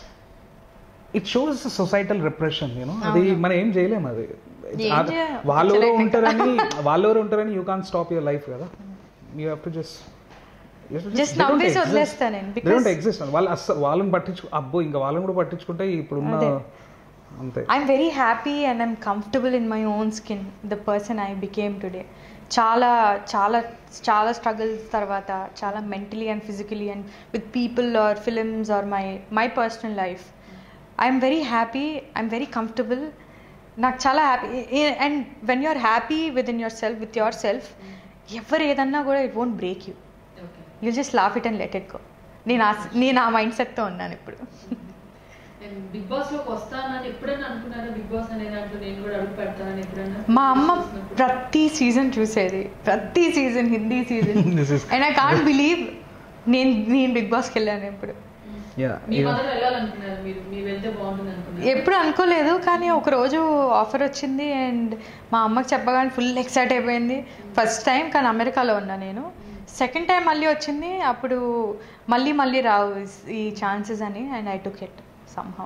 it shows the societal repression you know అది
అవును.
మనం ఏం చేయలేము అది
ఏం
అది-
చేయ-
వాళ్ళు ఎవరో
చేయలేక.
ఉంటారని వాళ్ళు ఎవరో ఉంటారని you can stop your life కదా you have to just
Just నవ్వేసి వదిలేస్తా నేను,
దే డోంట్
because-
ఎగ్జిస్ట్ వాళ్ళు అస్సలు వాళ్ళని పట్టించు అబ్బో ఇంకా వాళ్ళని కూడా పట్టించుకుంటే ఇప్పుడున్న
అదే.
అంతే
I'm very happy and I'm comfortable in my own skin the person I became today చాలా చాలా చాలా స్ట్రగుల్స్ తర్వాత చాలా mentally and physically and with people or films or my my personal life I'm very happy I'm very comfortable నాకు చాలా happy and when you are happy with in yourself with yourself ఎవరు ఏదన్నా కూడా it won't break you
okay
you just laugh it and let it go నేను ఆ నేను ఆ mind సెట్తో ఉన్నాను ఇప్పుడు
నేను బిగ్ బాస్ లోకి వస్తానని ఎప్పుడైనా అనుకున్నారా బిగ్ బాస్ అనే దాంట్లో నేను కూడా అడుగు పెడతానని ఎప్పుడైనా
మా అమ్మ
చూసినప్పుడు?
ప్రతి సీజన్ చూసేది ప్రతి season Hindi season
This is-
and I can't believe నేను నేను బిగ్ బాస్కి వెళ్ళాను ఇప్పుడు
యా
మీ మదర్ వెళ్ళాలనుకున్నారు మీరు మీరు వెళ్తే బాగుంటుంది అనుకున్నారు
ఎప్పుడు అనుకోలేదు కానీ ఒక రోజు ఆఫర్ వచ్చింది అండ్ మా అమ్మకి చెప్పగానే ఫుల్ ఎక్సైట్ అయిపోయింది ఫస్ట్ టైం కానీ అమెరికాలో ఉన్నా నేను సెకండ్ టైం మళ్ళీ వచ్చింది అప్పుడు మళ్ళీ మళ్ళీ రావు ఈ ఛాన్సెస్ అని and I took it somehow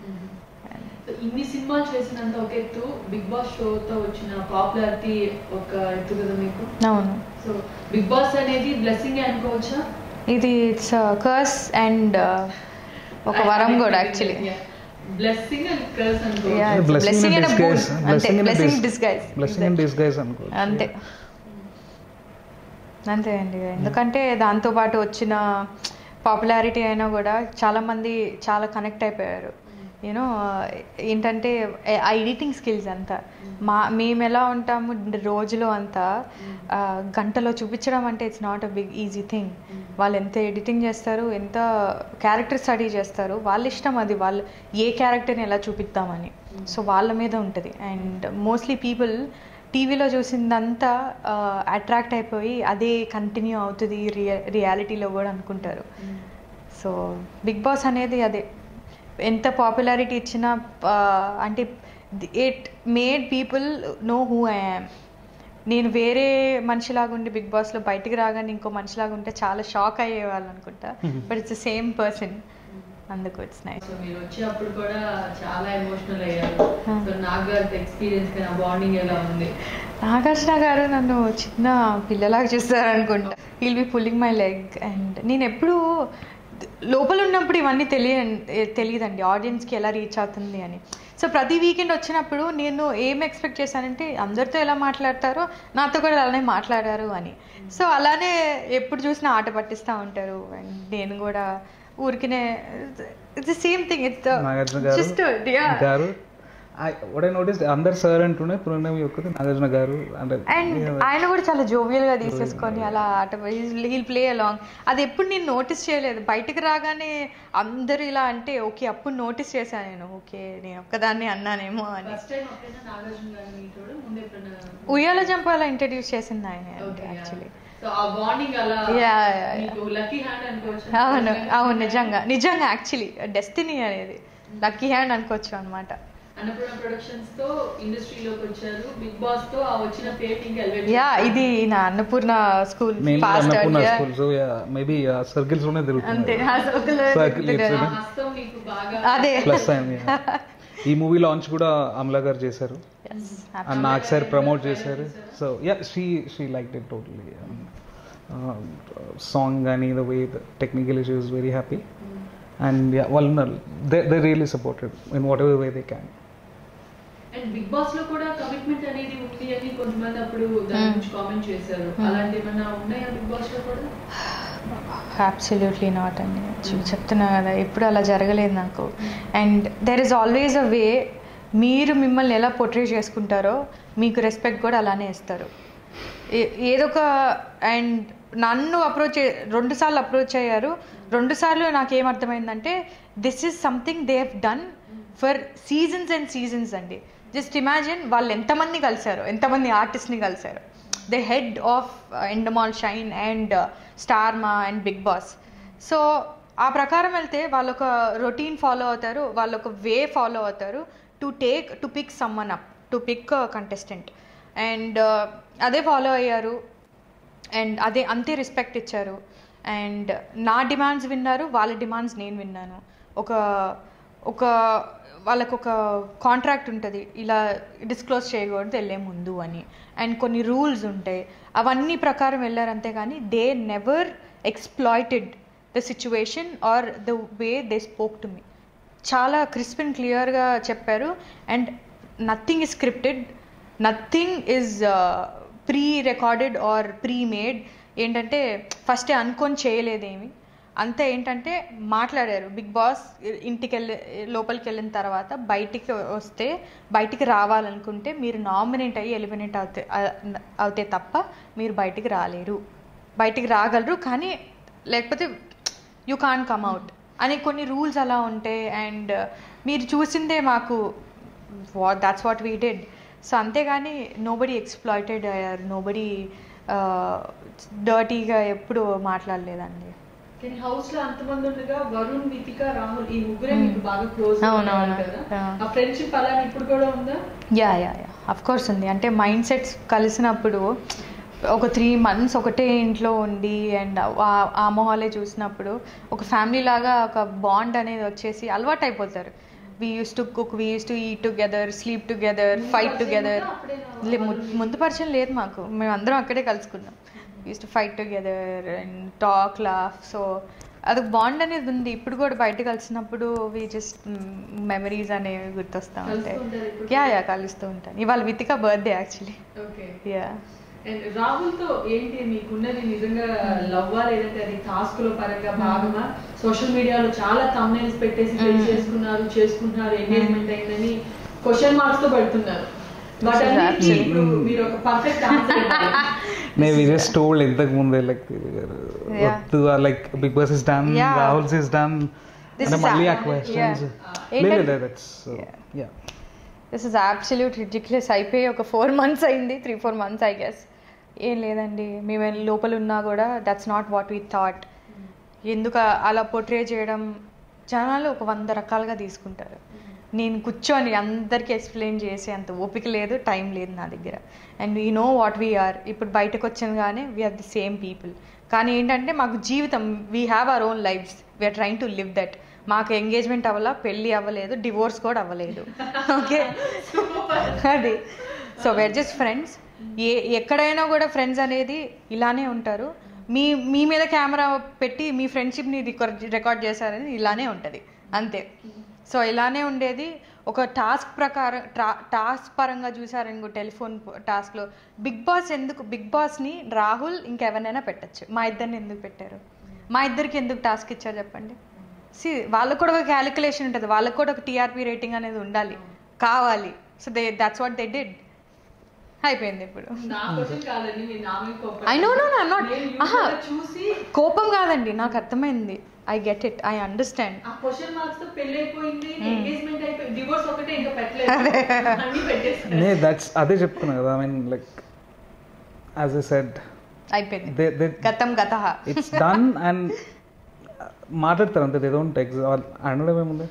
ఇన్ని సినిమాలు చేసినంత ఒక ఎత్తు బిగ్ బాస్ షోతో వచ్చిన పాపులారిటీ ఒక ఎత్తు కదా మీకు
అవును
సో బిగ్ బాస్ అనేది బ్లెస్సింగ్ అనుకోవచ్చా
ఇది ఇట్స్ కర్స్ అండ్ ఒక వరం కూడా actually
blessing and curse
Yeah,
అనుకోవచ్చు
it's a blessing and a boon. అంతే, blessing in disguise.
Blessing in disguise అనుకో
అంతే అంతే అండి ఎందుకంటే దాంతోపాటు వచ్చిన పాపులారిటీ అయినా కూడా చాలామంది చాలా కనెక్ట్ అయిపోయారు యూనో ఏంటంటే ఆ ఎడిటింగ్ స్కిల్స్ అంతా మా మేము ఎలా ఉంటాము రోజులో అంతా ఆ, గంటలో చూపించడం అంటే it's not a big easy thing వాళ్ళు ఎంత ఎడిటింగ్ చేస్తారు ఎంత క్యారెక్టర్ స్టడీ చేస్తారు వాళ్ళ ఇష్టం అది వాళ్ళు ఏ క్యారెక్టర్ని ఎలా చూపిద్దామని సో వాళ్ళ మీద ఉంటుంది అండ్ మోస్ట్లీ పీపుల్ టీవీలో చూసిందంతా అట్రాక్ట్ అయిపోయి అదే కంటిన్యూ అవుతుంది రియ రియాలిటీలో కూడా అనుకుంటారు సో బిగ్ బాస్ అనేది అదే ఎంత పాపులారిటీ ఇచ్చినా ఆ, అంటే it made people know who I am నేను వేరే మనిషిలాగా ఉండి బిగ్ బాస్లో బయటికి రాగానే ఇంకో మనిషిలాగా ఉంటే చాలా షాక్ అయ్యేవాళ్ళు అనుకుంటా but it's the same person అందుకు ఇట్స్ నైస్
సో మీరు వచ్చేటప్పుడు కూడా చాలా ఎమోషనల్ అయ్యారు
Hmm.
సో నాగ్ గారితో ఎక్స్పీరియన్స్ కానీ ఆ బాండింగ్ ఎలా ఉంది
నాగార్జున గారు నన్ను చిన్న పిల్లలాగా చూస్తారనుకుంటా will be pulling my leg and నేను ఎప్పుడు లోపల ఉన్నప్పుడు ఇవన్నీ తెలియ తెలియదండి ఆడియన్స్కి ఎలా రీచ్ అవుతుంది అని సో ప్రతి వీకెండ్ వచ్చినప్పుడు నేను ఏం ఎక్స్పెక్ట్ చేశానంటే అందరితో ఎలా మాట్లాడతారో నాతో కూడా అలానే మాట్లాడారు అని సో అలానే ఎప్పుడు చూసినా ఆట పట్టిస్తూ ఉంటారు అండ్ నేను కూడా ఊరికినే it's same thing it's
Nagarjuna గారు
జస్ట్
గారు వాట్ ఐ నోటీస్ అందరు సార్ అంటుండే పునర్నమి ఒక్కటి నాగార్జున గారు అంటే
అండ్ ఆయన కూడా చాలా జోవియల్ గా తీసేసుకొని అలా ఆట హీల్ ప్లే అలాంగ్ అది ఎప్పుడు నేను నోటీస్ చేయలేదు బయటకు రాగానే అందరు ఇలా అంటే ఓకే అప్పుడు నోటీస్ చేశాను నేను ఓకే నేను ఒక్కదాన్ని అన్నానేమో అని
ఫస్ట్ టైం అప్పుడైనా నాగార్జున గారిని మీట్ అవ్వడం ముందు ఎప్పుడైనా
ఉయ్యాల జంపాల ఇంట్రడ్యూస్ చేసింది ఆయన యాక్చువల్లీ
సో ఆ బాండింగ్ అలా
Yeah, yeah, yeah.
మీకు లక్కీ హ్యాండ్ అనుకోవచ్చు
అవును అవును నిజంగా నిజంగా యాక్చువల్లీ డెస్టినీ అనేది లక్కీ హ్యాండ్ అనుకోవచ్చు అనమాట
అన్నపూర్ణ ప్రొడక్షన్స్ తో ఇండస్ట్రీలోకి వచ్చారు బిగ్ బాస్ తో ఆ వచ్చిన పేరు ఇంకా ఎలివేట్
యా ఇది నా అన్నపూర్ణ స్కూల్
నేను
first
Annapurna school so maybe circles లోనే
అంతే
తిరుగుతుంది
ఆ circle లో
Circle
తిరుగుతుంది.
ఇట్స్
ఆ హస్తం మీకు బాగా
అదే
ప్లస్ అయింది ఈ మూవీ లాంచ్ కూడా అమలా గారు చేశారు
Yes,
అండ్ నాకు సార్ ప్రమోట్ చేశారు so yeah she she like it totally song కానీ the way the technical issues very happy and yeah వాళ్ళు they they really supported in whatever way they can
and big boss లో కూడా commitment అనేది ఉంది అని కొంతమంది అప్పుడు దాని
Hmm.
గురించి కామెంట్ చేశారు అలాంటి ఏమన్నా ఉన్నాయా బిగ్ బాస్ లో కూడా
అబ్సల్యూట్లీ నాట్ అండి చూ- చెప్తున్నా కదా ఎప్పుడు అలా జరగలేదు నాకు and there is always a way మీరు మిమ్మల్ని ఎలా పొట్రే చేసుకుంటారో మీకు రెస్పెక్ట్ కూడా అలానే ఇస్తారు ఏ- ఏదో ఒక అండ్ నన్ను అప్రోచ్ రెండు సార్లు అప్రోచ్ అయ్యారు రెండు సార్లు నాకు ఏమర్థమైందంటే this is something they have done for seasons and seasons అండి జస్ట్ ఇమాజిన్ వాళ్ళు ఎంతమంది కలిశారు ఎంతమంది ఆర్టిస్ట్ని కలిశారు the head of Endemol Shine and Star Maa and big boss so ఆ ప్రకారం వెళ్తే వాళ్ళు ఒక రొటీన్ ఫాలో అవుతారు వాళ్ళు ఒక వే ఫాలో అవుతారు to take to pick someone up to pick contestant and అదే ఫాలో అయ్యారు అండ్ అదే అంతే రెస్పెక్ట్ ఇచ్చారు అండ్ నా డిమాండ్స్ విన్నారు వాళ్ళ డిమాండ్స్ నేను విన్నాను ఒక ఒక వాళ్ళకు ఒక కాంట్రాక్ట్ ఉంటుంది ఇలా డిస్క్లోజ్ చేయకూడదు వెళ్ళే ముందు అని అండ్ కొన్ని రూల్స్ ఉంటాయి అవన్నీ ప్రకారం వెళ్ళారు అంతేగాని they never exploited the situation or the way they spoke to me చాలా క్రిస్ప్ అండ్ క్లియర్గా చెప్పారు and nothing is scripted nothing is prerecorded or premade ఏంటంటే ఫస్ట్ అనుకొని చేయలేదేమి అంతే ఏంటంటే మాట్లాడారు బిగ్ బాస్ ఇంటికి వెళ్ళి లోపలికి వెళ్ళిన తర్వాత బయటికి వస్తే బయటికి రావాలనుకుంటే మీరు నామినేట్ అయ్యి ఎలిమినేట్ అవుతే అవుతే తప్ప మీరు బయటికి రాలేరు బయటికి రాగలరు కానీ లేకపోతే యూ కాన్ కమ్ అవుట్ అని కొన్ని రూల్స్ అలా ఉంటాయి అండ్ మీరు చూసిందే మాకు what that's what we did so అంతేగాని నోబడి ఎక్స్ప్లాయిటెడ్ అయ్యారు నోబడి డర్టీగా ఎప్పుడు మాట్లాడలేదండి
కానీ హౌస్ లో అంతమంది ఉండగా వరుణ్ నితిక రాహుల్ ఈ ముగ్గురే మీకు బాగా క్లోజ్
అవునవును.
కదా
Yeah.
ఆ ఫ్రెండ్షిప్ అలానే ఇప్పుడు కూడా ఉందా
yeah yeah yeah of course ఉంది అంటే మైండ్ సెట్స్ కలిసినప్పుడు ఒక త్రీ మంత్స్ ఒకటే ఇంట్లో ఉండి అండ్ ఆ మొహాలే చూసినప్పుడు ఒక ఫ్యామిలీ లాగా ఒక బాండ్ అనేది వచ్చేసి అలవాటు అయిపోతారు we used to cook we used to eat together sleep together fight together ముందు పరిచయం లేదు మాకు మేము అందరం అక్కడే కలుసుకున్నాం used to fight together and talk laugh so అది బాండ్ అనేది ఉంది ఇప్పుడు కూడా బయట కలిసినప్పుడు వి జస్ట్ మెమరీస్ అనేవి గుర్తొస్తూ ఉంటాయి
కలుస్తూ ఉంటారు ఇప్పుడు?
యా యా కలుస్తూ ఉంటాను ఇవాళ Vithika birthday actually
okay
yeah
and Rahul తో ఏంటి మీకున్నది నిజంగా లవ్వా లేదంటే అది టాస్క్ లో పరంగా భాగమా సోషల్ మీడియాలో చాలా తమ్నైల్స్ పెట్టేసి పెళ్లి
Mm.
చేసుకున్నారు చేసుకుంటున్నారు ఎంగేజ్మెంట్ అయిందని క్వశ్చన్ మార్క్స్ తో పెడుతున్నారు బట్
This is absolutely-
ఇప్పుడు మీరు ఒక పర్ఫెక్ట్ ఆన్సర్
నేను జస్ట్ టోల్డ్ ఇంతకు ముందే లైక్
Yeah.
వద్దు like big boss is done
Yeah.
Rahul's is done
This
అంటే
is
మళ్ళీ ఆ
a-
క్వశ్చన్స్
yeah.
లేదు
ఏంటంటే-
that's yeah
this is absolute రిజిక్లెస్ అయిపోయి ఒక ఫోర్ మంత్స్ అయింది three four months I guess ఏం లేదండి మేము లోపల ఉన్నా కూడా that's not what we thought ఎందుకు అలా పొట్రే చేయడం జనాలు ఒక వంద రకాలుగా తీసుకుంటారు నేను కూర్చొని అందరికీ ఎక్స్ప్లెయిన్ చేసే అంత ఓపిక లేదు టైం లేదు నా దగ్గర and we know what we're ఇప్పుడు బయటకు వచ్చాగానే వీఆర్ ది సేమ్ పీపుల్ కానీ ఏంటంటే మాకు జీవితం we have our own lives we're trying to live that మాకు ఎంగేజ్మెంట్ అవ్వాల పెళ్ళి అవ్వలేదు డివోర్స్ కూడా అవ్వలేదు ఓకే అది సో వేర్ జస్ట్ ఫ్రెండ్స్ ఏ ఎక్కడైనా కూడా ఫ్రెండ్స్ అనేది ఇలానే ఉంటారు మీ మీ మీద కెమెరా పెట్టి మీ ఫ్రెండ్షిప్ని రికార్డ్ రికార్డ్ చేశారని ఇలానే ఉంటుంది అంతే సో ఇలానే ఉండేది ఒక టాస్క్ ప్రకారం టాస్క్ పరంగా చూసారనుకో టెలిఫోన్ టాస్క్లో బిగ్ బాస్ ఎందుకు బిగ్ బాస్ని రాహుల్ ఇంకెవరినైనా పెట్టచ్చు మా ఇద్దరిని ఎందుకు పెట్టారు మా ఇద్దరికి ఎందుకు టాస్క్ ఇచ్చారు చెప్పండి సి వాళ్ళకు కూడా ఒక క్యాలిక్యులేషన్ ఉంటుంది వాళ్ళకు కూడా ఒక టీఆర్పీ రేటింగ్ అనేది ఉండాలి కావాలి so they that's what they did అయిపోయింది ఇప్పుడు
నా క్వశ్చన్ కాదండి మీరు నా మీద కోపం
I know, no, no, I'm not-
నేను
ఆహా.
YouTube లో చూసి
కోపం కాదండి నాకు అర్థమైంది I get it I understand
ఆ క్వశ్చన్ మార్క్స్ తో పెళ్లి అయిపోయింది ఎంగేజ్మెంట్ అయిపోయింది డివోర్స్ ఒకటే ఇంకా పెట్టలేదు అన్ని పెట్టేసారు
నే దట్స్ అదే చెప్తున్నా కదా I mean like as a said
అయిపోయింది
దే దే
గతం గత
ఇట్స్ డన్ అండ్ మాట్లాడతారు అంతే దే డోంట్ ఎగ్జ్ అనడం ఏముంది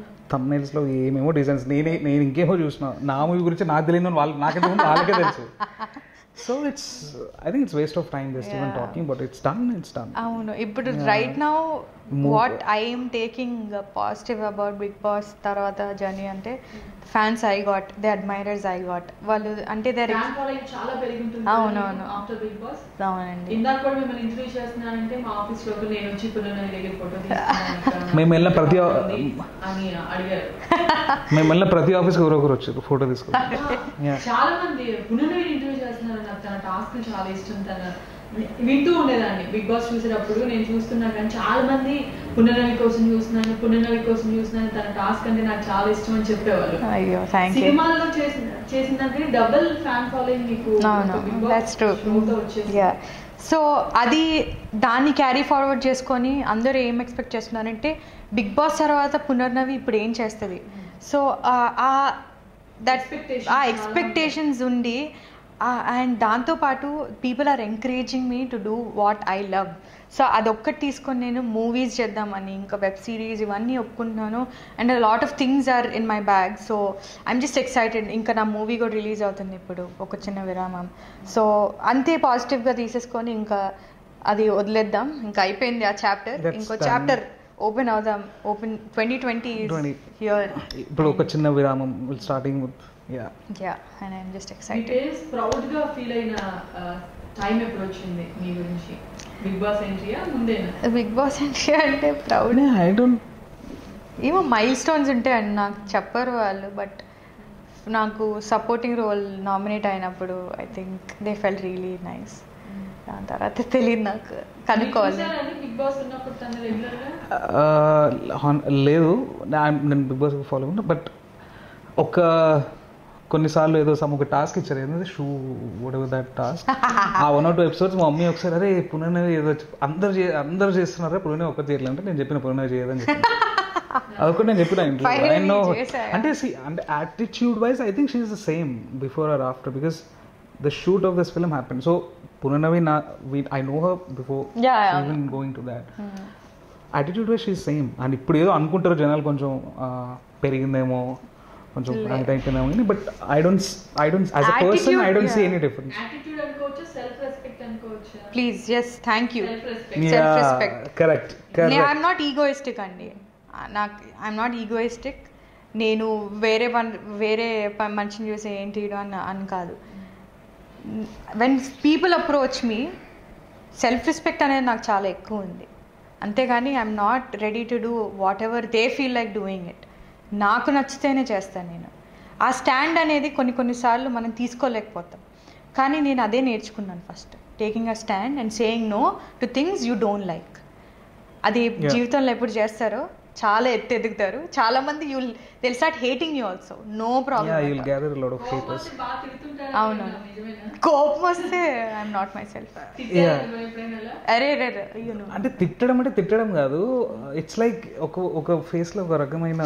లో ఏమేమో డిజైన్స్ నేనే నేను ఇంకేమో చూసిన నా మూవీ గురించి నాకు తెలియదు వాళ్ళు నాకంటే ముందు వాళ్ళకే తెలుసు so it's I think it's waste of time just even
Yeah.
Talking but it's done it's done
అవును ఇప్పుడు
Yeah.
Right now
Move.
What I'm taking positive about big boss తర్వాత జర్నీ అంటే fans I got they admirers I got వాళ్ళు అంటే they
fan following చాలా పెరిగింటుంది
అవునవును.
After big boss
అవునండి
ఇందాక కూడా మిమ్మల్ని ఇంటర్వ్యూ చేస్తున్నానంటే మా ఆఫీస్ లో నేను వచ్చి పునర్నవి దగ్గర ఫోటో తీసుకున్నాను
మేము వెళ్ళిన ప్రతి-
అని అడిగారు
మేము వెళ్ళిన ప్రతి ఆఫీస్కి ఎవరో ఒకరు వచ్చారు ఫోటో తీసుకుని Yeah.
చాలా మంది పునర్నవి ఇంటర్వ్యూ చేస్తున్నారు నాకు తన టాస్క్ చాలా ఇష్టం తన వింటూ ఉండేదాన్ని బిగ్ బాస్ చూసేటప్పుడు నేను చూస్తున్నా కానీ చాలా మంది పునర్నవి కోసం చూస్తున్నాను పునర్నవి కోసం చూస్తున్నాను తన టాస్క్ అంటే నాకు చాలా ఇష్టం అని చెప్పేవాళ్ళు
అయ్యో థ్యాంక్ యూ
సినిమాల్లో చేసిన చేసిన దానికి డబుల్ ఫ్యాన్ ఫాలోయింగ్ మీకు
అవును
బిగ్ బాస్
దట్స్ ట్రూ
షోతో వచ్చేసి
యా సో అది దాన్ని క్యారీ ఫార్వర్డ్ చేసుకొని అందరూ ఏం ఎక్స్పెక్ట్ చేస్తున్నారంటే బిగ్ బాస్ తర్వాత పునర్నవి ఇప్పుడు ఏం చేస్తుంది సో ఆ దట్
Expectations
ఆ
చాలా
ఎక్స్పెక్టేషన్స్ ఉండి అండ్ దాంతోపాటు people are encouraging me to do what I love so అదొక్కటి తీసుకొని నేను మూవీస్ చేద్దామని ఇంకా వెబ్ సిరీస్ ఇవన్నీ ఒప్పుకుంటున్నాను and lot of things are in my bag so I'm just excited ఇంకా నా మూవీ కూడా రిలీజ్ అవుతుంది ఇప్పుడు ఒక చిన్న విరామం సో అంతే పాజిటివ్గా తీసేసుకొని ఇంకా అది వదిలేద్దాం ఇంకా అయిపోయింది ఆ చాప్టర్
That's
ఇంకో
done.
చాప్టర్ ఓపెన్ అవుదాం ఓపెన్ ట్వంటీ ట్వంటీ
20.
హియర్
ఇప్పుడు ఒక చిన్న విరామం starting with yeah
yeah and I'm just
మీ
ఎక్సైటెడ్
పేస్ ప్రౌడ్ గా ఫీల్ అయిన టైం ఎప్పుడు వచ్చింది మీ గురించి బిగ్ బాస్ ఎంట్రీయా ముందేనా
బిగ్ బాస్ అంటే అంటే ప్రౌడ్
ఐ డోంట్
ఏమో మైల్ స్టోన్స్ ఉంటాయండి నాకు చెప్పరు వాళ్ళు బట్ నాకు సపోర్టింగ్ రోల్ నామినేట్ అయినప్పుడు I think they felt really nice దాని తర్వాత తెలియదు నాకు కనుక్కోవాలి
బిగ్ బాస్ ఉన్నప్పుడు తను రెగ్యులర్ గా
లేదు నా- నేను బిగ్ బాస్ ఫాలో ఉన్నా బట్ ఒక కొన్నిసార్లు ఏదో సమ్ ఒక టాస్క్ ఇచ్చారు ఏంటంటే షూ వాట్ ఎవర్ దట్ టాస్క్ ఆ వన్ ఆర్ టూ ఎపిసోడ్స్ మా మమ్మీ ఒకసారి అరే పునర్నవి ఏదో చెప్ప- అందరు చే అందరు చేస్తున్నారా పునర్నవి ఒకటి చేయాలంటే నేను చెప్పిన పునర్నవి చేయదని చెప్పి అదొకటి నేను చెప్పిన ఇంట్లో ఐ
Finally
నో
చేశాయా?
అంటే see, అంటే attitude wise I think she's the same before or after because the shoot of this film happen so Punarnavi నా I know her before
Yeah, yeah.
Even going to that attitude wise she same and ఇప్పుడు ఏదో అనుకుంటారు జనాలు కొంచెం ఆ, పెరిగిందేమో కొంచెం
లే.
అది అయిపోయిందేమో కానీ but I don't I don't as a person
Attitude,
I don't see
yeah.
Any difference
attitude అనుకోవచ్చు సెల్ఫ్ రెస్పెక్ట్ అనుకోవచ్చు
please yes thank you
self respect
Self respect.
Correct
I'm not egoistic అండి ఆ, నాకు ఐఎమ్ నాట్ ఈగోయిస్టిక్ నేను వేరే పని వేరే ప- మనిషిని చూసి ఏంటి ఈడు అని అని కాదు when people approach me self respect అనేది నాకు చాలా ఎక్కువ ఉంది అంతేగాని I'm not ready to do whatever they feel like doing it నాకు నచ్చితేనే చేస్తాను నేను ఆ స్టాండ్ అనేది కొన్ని కొన్నిసార్లు మనం తీసుకోలేకపోతాం కానీ నేను అదే నేర్చుకున్నాను first taking a stand and saying no to things you don't like అది
Yeah.
జీవితంలో ఎప్పుడు చేస్తారో చాలా ఎత్తు ఎదుగుతారు చాలా మంది you you'll start hating you also no
yeah you'll
problem
gather lot of haters
బాగా తిడుతుంటారు
అవును.
నిజమేనా
కోపం వస్తే ఐఎమ్ నాట్ మై సెల్ఫ్
తిట్టారా మిమ్మల్ని ఎప్పుడైనా అలా?
అరే రే యూ నో
అంటే తిట్టడం అంటే తిట్టడం కాదు ఇట్స్ లైక్ ఒక ఒక ఫేస్ లో ఒక రకమైన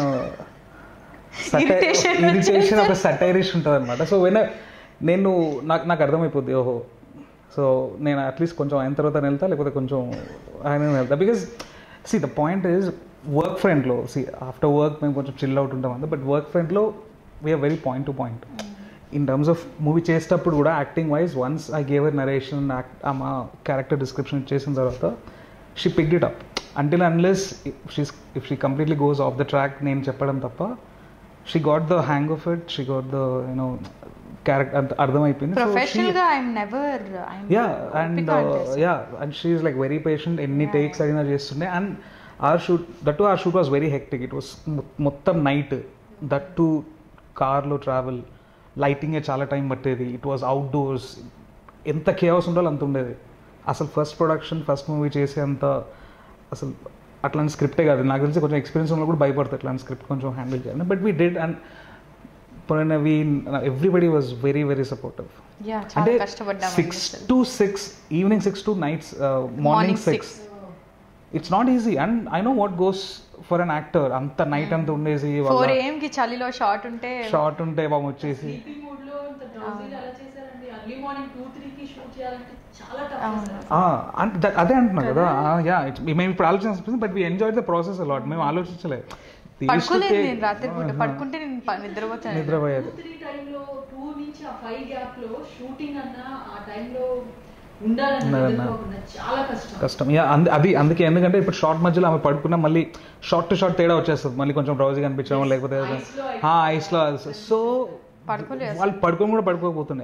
Irritation
ఇరిటేషన్ ఒక సటైరిష్ ఉంటుంది అనమాట సో వెన్ నేను నాకు నాకు అర్థమైపోద్ది ఓహో సో నేను అట్లీస్ట్ కొంచెం అయిన తర్వాత వెళ్తా లేకపోతే కొంచెం ఆయన వెళ్తా because see the point is work ఫ్రెండ్లో సి ఆఫ్టర్ వర్క్ మేము కొంచెం చిల్ అవుట్ ఉంటాం అంతా బట్ వర్క్ ఫ్రెండ్లో we're very point to point in terms of movie చేసేటప్పుడు కూడా acting wise once I gave her narration మా క్యారెక్టర్ డిస్క్రిప్షన్ ఇచ్చేసిన తర్వాత she picked it up until unless she's if she completely goes off the track నేను చెప్పడం తప్ప she got the hang of it she got the you know character అర్థమైపోయింది So she-
professional గా I'm never
yeah and yeah and she is like very patient ఎన్ని takes అయినా చేస్తుండే and our shoot that too our shoot was very hectic it was మొత్తం night that too కార్లో travel లైటింగే చాలా time పట్టేది it was outdoors ఎంత caves ఉండాలో అంత ఉండేది అసలు ఫస్ట్ ప్రొడక్షన్ ఫస్ట్ మూవీ చేసే అంత అసలు అట్లాంటి స్క్రిప్టే కాదు నాకు తెలిసి కొంచెం ఎక్స్పీరియన్స్ ఉన్న కూడా భయపడతారు అట్లాంటి స్క్రిప్ట్ కొంచెం హ్యాండిల్ చేయాలి but we did and Pranaveen, everybody was very, very supportive.
Yeah
అంటే
చాలా కష్టపడ్డామండి
సిక్స్
అసలు.
To six evening six to nights
Morning
morning
six.
Six it's not easy and I know what goes for an actor అంత night అంతా ఉండేసి
four AM కి చలిలో short ఉంటే
షార్ట్ ఉంటే పాపం వచ్చేసి
స్లీపింగ్ మూడ్ లో ఇంత డ్రౌజీగా ఎలా చేశారండి ఎర్లీ మార్నింగ్ టూ త్రీ కి షూట్ చేయాలంటే చాలా
అవును.
టఫ్
ఆ, అంటే that- అదే అంటున్నా కదా యా మేము ఇప్పుడు ఆలోచిస్తుంది but we enjoy the process a lot మేము ఆలోచించలేదు We used to
పడుకోలేదు
take-
నేను రాత్రి పూట
ఆహా.
పడుకుంటే నేను ప- నిద్రపోతాను
నిద్రపోయేది
త్రీ టైంలో టూ నుంచి ఆ ఫైవ్ గ్యాప్ లో షూటింగ్ అన్నా ఆ టైంలో ఉండాలన్నా
ఉండాలన్నా.
నిద్రపోకుండా చాలా కష్టం
కష్టం యా అంద- అది అందుకే ఎందుకంటే ఇప్పుడు షార్ట్ మధ్యలో ఆమె పడుకున్నా మళ్ళీ షార్ట్ టు షార్ట్ తేడా వచ్చేస్తుంది మళ్ళీ కొంచెం బ్రౌజింగ్ అనిపించడం లేకపోతే
Ice లో అయితే-
ఐస్ లో సో
పడుకోలేదు
వాళ్ళు పడుకొని కూడా పడుకోకపోతుండే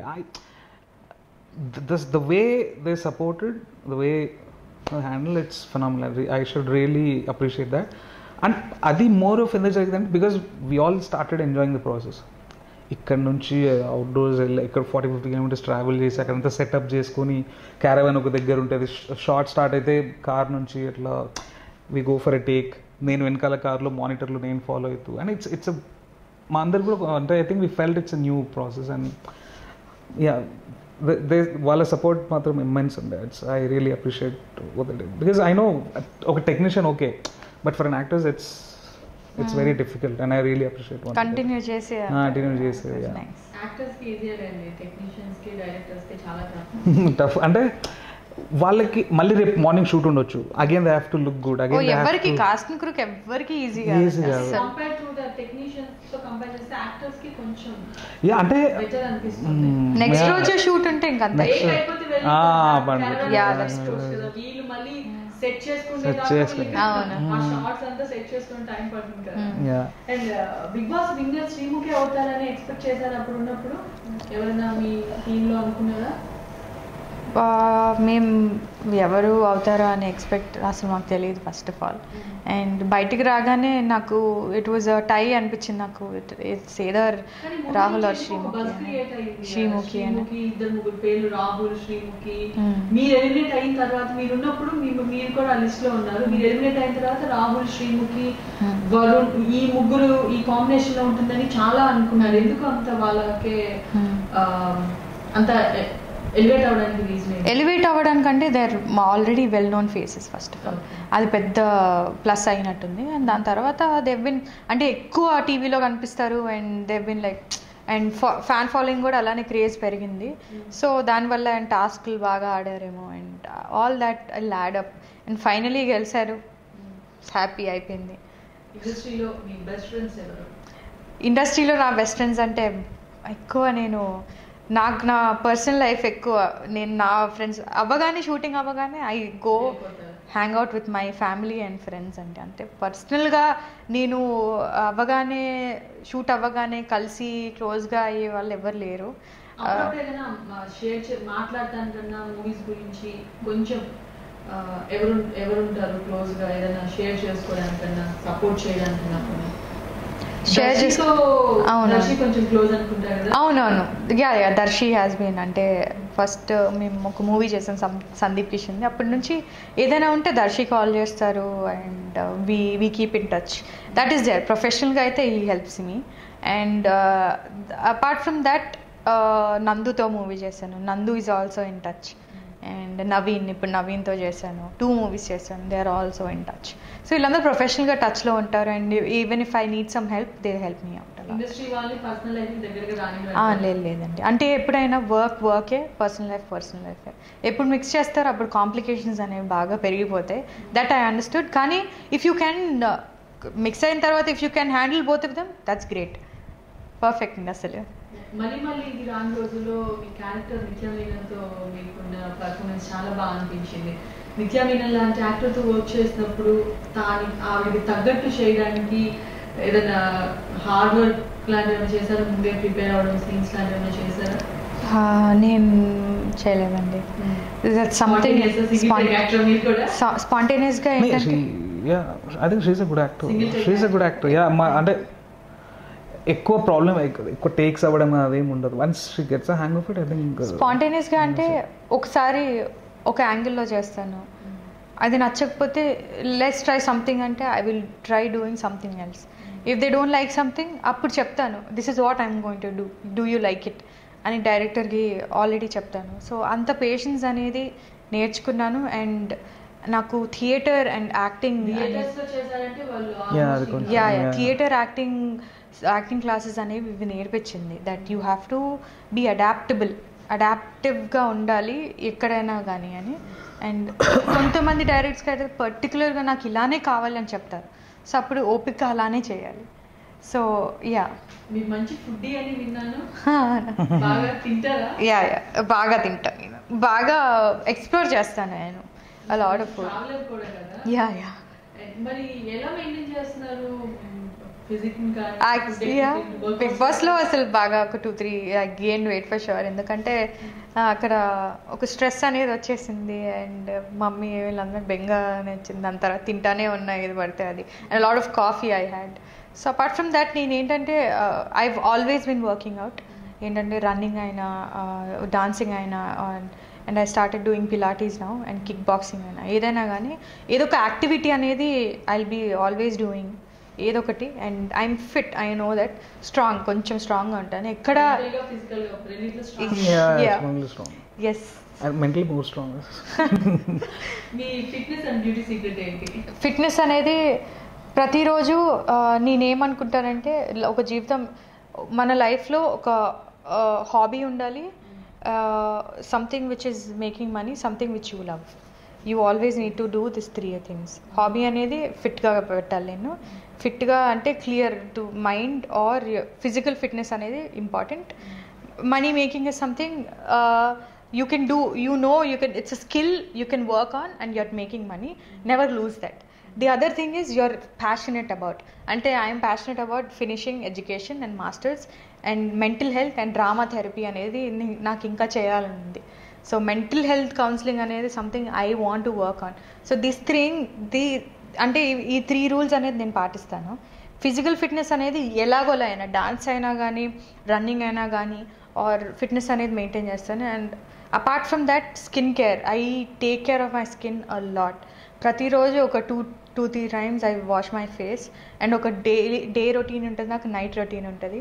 this the way they supported the way handle it's phenomenal I should really appreciate that and అది మోర్ ఆఫ్ ఎందుకు జరిగిందంటే because we all started enjoying the process ఇక్కడ నుంచి అవుట్డోర్స్ వెళ్ళి ఇక్కడ ఫార్టీ ఫిఫ్టీ కిలోమీటర్స్ ట్రావెల్ చేసి అక్కడంతా సెటప్ చేసుకొని క్యారవన్ ఒక దగ్గర ఉంటుంది షార్ట్ స్టార్ట్ అయితే కార్ నుంచి ఇట్లా we go for a take నేను వెనకాల కార్లో మానిటర్లో నేను ఫాలో అవుతూ అండ్ ఇట్స్ ఇట్స్ మా అందరు కూడా అంటే I think we felt it's new process and yeah they వాళ్ళ సపోర్ట్ మాత్రం ఇమ్మెన్స్ ఉండే it's I really appreciate because I know ఒక technician okay but for an actors it's it's very difficult and I really appreciate
continue చేసి
continue చేసి
nice
actors కి easy అండి technicians కి directors కి చాలా టఫ్
టఫ్ అంటే వాళ్ళకి మళ్ళీ రేపు మార్నింగ్ షూట్ ఉండొచ్చు again they have to look good
oh
again
ఎవరికి కాస్ట్ క్రూక్ ఎవరికి ఈజీ
Easy కాదు.
కంపేర్ టు ద టెక్నీషియన్స్ తో కంపేర్ చేస్తే యాక్టర్స్ కి కొంచెం
యా అంటే
బెటర్ అనిపిస్తుంది
నెక్స్ట్ రోజే షూట్ ఉంటే ఇంక అంతే
బ్రేక్ అయిపోతే వెళ్ళి
ఆ,
caravan
బండి.
caravan
Yeah,
లో
that's
చూడొచ్చు కదా. వీళ్ళు మళ్ళీ సెట్ చేసుకునే
Set
దాకా
చేసుకుని.
వీళ్ళకి
అవును.
ఆ షార్ట్స్ అంతా సెట్ చేసుకుని టైం పడుతుంది కదా
Mm.
Yeah
and big Boss winner Sreemukhi అవుతారని ఎక్స్పెక్ట్ చేశారు అప్పుడు ఉన్నప్పుడు ఎవరైనా మీ టీమ్ లో అనుకున్నారా
మేము ఎవరు అవుతారో అని ఎక్స్పెక్ట్ అసలు మాకు తెలియదు ఫస్ట్ ఆఫ్ ఆల్ అండ్ బయటికి రాగానే నాకు ఇట్ వాజ్ టై అనిపించింది నాకు ఇట్స్ ఏదర్
కానీ ముందు
రాహుల్ ఆర్
నుంచి ఒక
శ్రీముఖి
buzz
అని.
create అయ్యింది కదా.
శ్రీముఖి అని
శ్రీముఖి ఇద్దరు ముగ్గురు పేర్లు రాహుల్ శ్రీముఖి
Hmm.
మీరు ఎలిమినేట్ అయిన తర్వాత మీరు ఉన్నప్పుడు మీరు మీరు కూడా ఆ లిస్ట్ లో ఉన్నారు మీరు ఎలిమినేట్ అయిన తర్వాత రాహుల్ శ్రీముఖి
Hmm.
వరుణ్ ఈ ముగ్గురు ఈ కాంబినేషన్ లో ఉంటుందని చాలా అనుకున్నారు ఎందుకు అంత వాళ్ళకే
Hmm.
ఆ, అంత ఎలివేట్ అవడానికి రీజన్
ఎలివేట్ అవ్వడానికంటే they are already well known faces first of all అది పెద్ద ప్లస్ అయినట్టుంది అండ్ దాని తర్వాత దేవ్ బిన్ అంటే ఎక్కువ టీవీలో కనిపిస్తారు and they've been like and fan following కూడా అలానే క్రేజ్ పెరిగింది సో దానివల్ల అండ్ టాస్క్లు బాగా ఆడారేమో and all that led up and finally గెలిచారు హ్యాపీ అయిపోయింది
ఇండస్ట్రీలో మీ బెస్ట్ ఫ్రెండ్స్ ఎవరు
ఇండస్ట్రీలో నా బెస్ట్ ఫ్రెండ్స్ అంటే ఎక్కువ నేను నాకు నా పర్సనల్ లైఫ్ ఎక్కువ నేను నా ఫ్రెండ్స్ అవ్వగానే షూటింగ్ అవ్వగానే I go hang out with my family and friends అంటే అంటే పర్సనల్గా నేను అవ్వగానే షూట్ అవ్వగానే కలిసి క్లోజ్గా అయ్యే వాళ్ళు ఎవరు లేరు
అప్పుడప్పుడు ఏదైనా షేర్ చే మాట్లాడటానికన్నా మూవీస్ గురించి కొంచెం ఆ, ఎవరు ఎవరుంటారు క్లోజ్ గా ఏదైనా షేర్ చేసుకోవడానికన్నా సపోర్ట్ చేయడానికన్నా కొన్ని?
షేర్ చేసు
దర్శితో
అవును.
దర్శి కొంచెం క్లోజ్ అనుకుంటారు కదా
అవునవును yeah yeah Darshi has been అంటే ఫస్ట్ మేము ఒక మూవీ చేసాం సం- సందీప్ కిషన్ది అప్పటి నుంచి ఏదైనా ఉంటే దర్శి కాల్ చేస్తారు and we we keep in touch that is there ప్రొఫెషనల్గా అయితే ఈ helps me and apart from that నందుతో మూవీ చేశాను Nandu is also in touch and Naveen ఇప్పుడు నవీన్తో చేశాను టూ మూవీస్ చేశాను they are also in touch so వీళ్ళందరూ ప్రొఫెషనల్గా టచ్లో ఉంటారు and even if I need some help they help me out అలా
ఇండస్ట్రీ వాళ్ళని పర్సనల్ లైఫ్ దగ్గరగా
ఆ,
రాని
లేదు లేదండి అంటే ఎప్పుడైనా వర్క్ వర్కే పర్సనల్ లైఫ్ పర్సనల్ లైఫ్ ఎప్పుడు మిక్స్ చేస్తారో అప్పుడు కాంప్లికేషన్స్ అనేవి బాగా పెరిగిపోతాయి దట్ ఐ అండర్స్టూడ్ కానీ ఇఫ్ యూ క్యాన్ మిక్స్ అయిన తర్వాత if you can handle both of them that's great perfect అండి అసలు
మళ్ళీ మళ్ళీ ఇది రాని రోజుల్లో మీ క్యారెక్టర్ నిత్య మీనన్తో మీకున్న పర్ఫార్మెన్స్ చాలా బాగా అనిపించింది నిత్య మీనన్ లాంటి యాక్టర్తో వర్క్ చేసినప్పుడు తాని ఆవిడకి తగ్గట్టు చేయడానికి ఏదైనా హార్డ్ వర్క్ లాంటివి ఏమైనా చేశారా ముందే ప్రిపేర్ అవ్వడం సీన్స్ లాంటివి ఏమైనా చేశారా
ఆ, నేను చేయలేదండి సంథింగ్
యాక్టర్ మీరు కూడా
స్పాంటేనియస్గా ఏంటంటే
yeah I think she's a good actor
Single take
she's a good actor yeah మా అంటే ఎక్కువ ప్రాబ్లం ఎక్కువ టేక్స్ అవ్వడం అదేం ఉండదు once she gets a hang of it I think
స్పాంటేనియస్గా అంటే ఒకసారి ఒక యాంగిల్లో చేస్తాను అది నచ్చకపోతే లెట్స్ ట్రై సంథింగ్ అంటే I will try doing something else if they don't like something అప్పుడు చెప్తాను this is what I'm going to do do you like it అని డైరెక్టర్కి ఆల్రెడీ చెప్తాను సో అంత పేషెన్స్ అనేది నేర్చుకున్నాను అండ్ నాకు థియేటర్ అండ్ యాక్టింగ్
థియేటర్స్ లో చేశారంటే వాళ్ళు
Yeah,
almost
అది కొంచెం-
yeah yeah
Yeah.
Theatre acting acting classes అనేవి ఇవి నేర్పించింది that you have to be adaptable అడాప్టివ్గా ఉండాలి ఎక్కడైనా కానీ అని అండ్ కొంతమంది డైరెక్ట్స్కి అయితే పర్టికులర్గా నాకు ఇలానే కావాలి అని చెప్తారు సో అప్పుడు ఓపిక అలానే చేయాలి సో యా
మీరు మంచి ఫుడ్ అని విన్నాను బాగా తింటారా
యా యా బాగా తింటాను నేను బాగా ఎక్స్ప్లోర్ చేస్తాను నేను a lot of food
traveller కూడా కదా
యా యా
మరి ఎలా మెయింటైన్ చేస్తున్నారు ఫిజిక్
బిగ్ బాస్ లో అసలు బాగా ఒక two three gain weight for sure ఎందుకంటే ఆ, అక్కడ ఒక స్ట్రెస్ అనేది వచ్చేసింది అండ్ మమ్మీ వీళ్ళందరూ బెంగ అని వచ్చింది దాని తర్వాత తింటానే ఉన్నాయి ఇది పడితే అది and lot of coffee I had so apart from that నేను ఏంటంటే I always been working out ఏంటంటే రన్నింగ్ అయినా డాన్సింగ్ అయినా and I started doing pilates now and kickboxing అయినా ఏదైనా కానీ ఏదో ఒక యాక్టివిటీ అనేది ఐ బీ ఆల్వేస్ డూయింగ్ ఏదో ఒకటి and I'm fit I know that strong కొంచెం స్ట్రాంగ్గా ఉంటాను ఎక్కడ
ఫిజికల్ గా రెండిట్లో strong.
Yeah,
Yeah.
strongly strong.
Yes
And mentally more strong.
మీ ఫిట్నెస్ అండ్ బ్యూటీ సీక్రెట్ ఏంటి
ఫిట్నెస్ అనేది ప్రతిరోజు ఆ, నేనేమనుకుంటానంటే ల- ఒక జీవితం మన లైఫ్లో ఒక హాబీ ఉండాలి something which is making money something which you love you always need to do this three things hobby అనేది ఫిట్గా పెట్టాలి నేను ఫిట్గా అంటే clear to mind or physical fitness అనేది important money making is something uh, you can do you know you can it's a skill you can work on and you're making money never lose that the other thing is you're passionate about ante i am passionate about finishing education and masters and mental health and drama therapy అనేది ని- నాకు ఇంకా చేయాలని ఉంది so mental health counselling అనేది something I want to work on so this thing the అంటే ఈ- ఈ త్రీ రూల్స్ అనేది నేను పాటిస్తాను ఫిజికల్ ఫిట్నెస్ అనేది ఎలాగోలా అయినా డాన్స్ అయినా కానీ రన్నింగ్ అయినా కానీ ఆర్ ఫిట్నెస్ అనేది మెయింటైన్ చేస్తాను and apart from that skin care I take care of my skin a lot ప్రతిరోజు ఒక two two three times I wash my face and ఒక డే డే రొటీన్ ఉంటుంది నాకు నైట్ రొటీన్ ఉంటుంది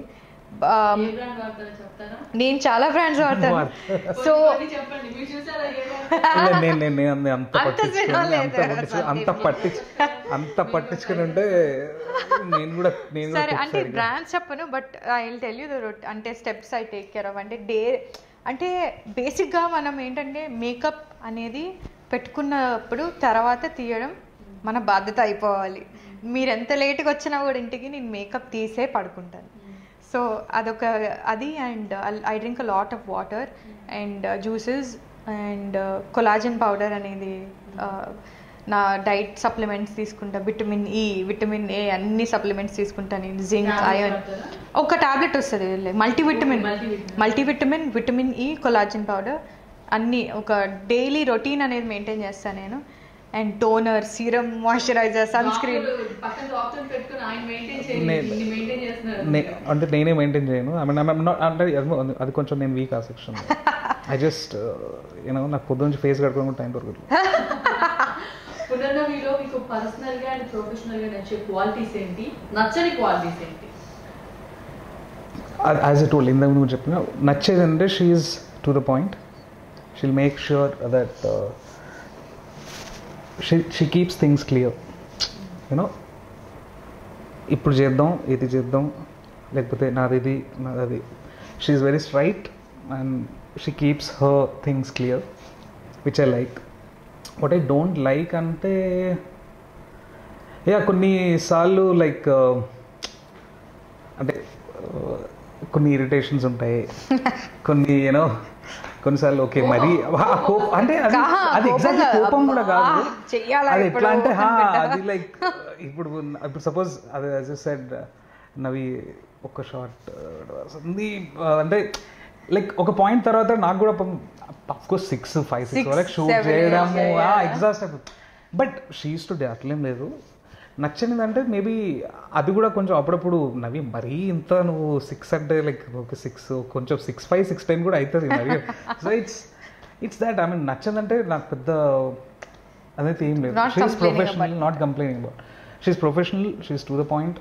ఏ brand వాడతారో చెప్తారా
నేను చాలా బ్రాండ్స్ వాడతాను సో
కొన్ని కొన్ని చెప్పండి మీరు చూసారా ఏ brand?
లేదు, నేను నేను నేను అంత అంత
అంత
పట్టించుకుని
తినలేదు.
అంత పట్టించు అంత పట్టించు అంత పట్టించుకుని ఉంటే నేను కూడా నేను కూడా
సరే
cook
అంటే
సరిగ్గా.
బ్రాండ్స్ చెప్పను but I will tell you the rot అంటే steps I take care of అంటే డే అంటే బేసిక్గా మనం ఏంటంటే మేకప్ అనేది పెట్టుకున్నప్పుడు తర్వాత తీయడం మన బాధ్యత అయిపోవాలి మీరు ఎంత లేట్గా వచ్చినా కూడా ఇంటికి నేను మేకప్ తీసే పడుకుంటాను సో అదొక అది and I drink a lot of water and juices and collagen powder అనేది uh, నా డైట్ సప్లిమెంట్స్ తీసుకుంటా విటమిన్ ఈ విటమిన్ ఏ అన్ని సప్లిమెంట్స్ తీసుకుంటా నేను జింక్
Tablets
ఐరన్
వాడతారా?
ఒక టాబ్లెట్ వస్తుంది multivitamin
multivitamin.
Multivitamin vitamin E collagen powder అన్ని ఒక డైలీ రొటీన్ అనేది మెయింటైన్ చేస్తాను నేను and toner serum moisturiser sunscreen
Doctor పక్కన డాక్టర్ పెట్టుకుని ఆయన మెయింటైన్ చేయండి
నేను-
ఇన్ని మెయింటైన్ చేస్తున్నారు
నే- అంటే నేనే మెయింటైన్ చేయను ఐ మీన్ అంటే అది- అది కొంచెం నేను వీక్ ఆ సెక్షన్ ఐ జస్ట్ యూనో నాకు పొద్దు నుంచి ఫేస్ కడుకోవడం టైం దొరకదు
పునర్నవిలో మీకు పర్సనల్ గా అండ్ ప్రొఫెషనల్ గా నచ్చే క్వాలిటీస్ ఏంటి నచ్చని క్వాలిటీస్ ఏంటి
యాజ్ ఎ టోల్ ఇందాక నువ్వు చెప్పిన నచ్చేది అంటే she's to the point she'll make sure that she she keeps things clear you know ఇప్పుడు చేద్దాం ఇది చేద్దాం లేకపోతే నాది ఇది నాది అది she's very straight and she keeps her things clear which I like what I don't like అంటే యా కొన్నిసార్లు లైక్ అంటే uh, కొన్ని ఇరిటేషన్స్ ఉంటాయి కొన్ని యూనో కొన్నిసార్లు ఓకే మరి ఆ కోపం అంటే అది
ఆహా,
అది ఎగ్జాక్ట్లీ
కోపంగా,
కోపం కూడా కాదు
ఆ, చెయ్యాలా
అది
ఇప్పుడు
ఎట్లా అంటే హా,
అనుకుంటా.
అది లైక్ ఇప్పుడు ఇప్పుడు సపోజ్ అది యాజ్ సెడ్ నవి ఒక షార్ట్ ఉంది అంటే లైక్ ఒక పాయింట్ తర్వాత నాకు కూడా course six five six
Six,
వరకు షూట్
seven,
చేయడము
yeah, yeah.
ఎగ్జాస్ట్ అయిపోతుంది బట్ షీస్ టు డే అట్లేం లేదు నచ్చింది అంటే మేబీ అది కూడా కొంచెం అప్పుడప్పుడు నవి మరీ ఇంత నువ్వు సిక్స్ అంటే లైక్ ఓకే సిక్స్ కొంచెం సిక్స్ ఫైవ్ సిక్స్ టెన్ కూడా అవుతుంది మరి so it's it's that I mean నచ్చదంటే నాకు పెద్ద అదైతే ఏం లేదు
Not
she's
complaining
professional
about
not complaining about she's professional she's to the point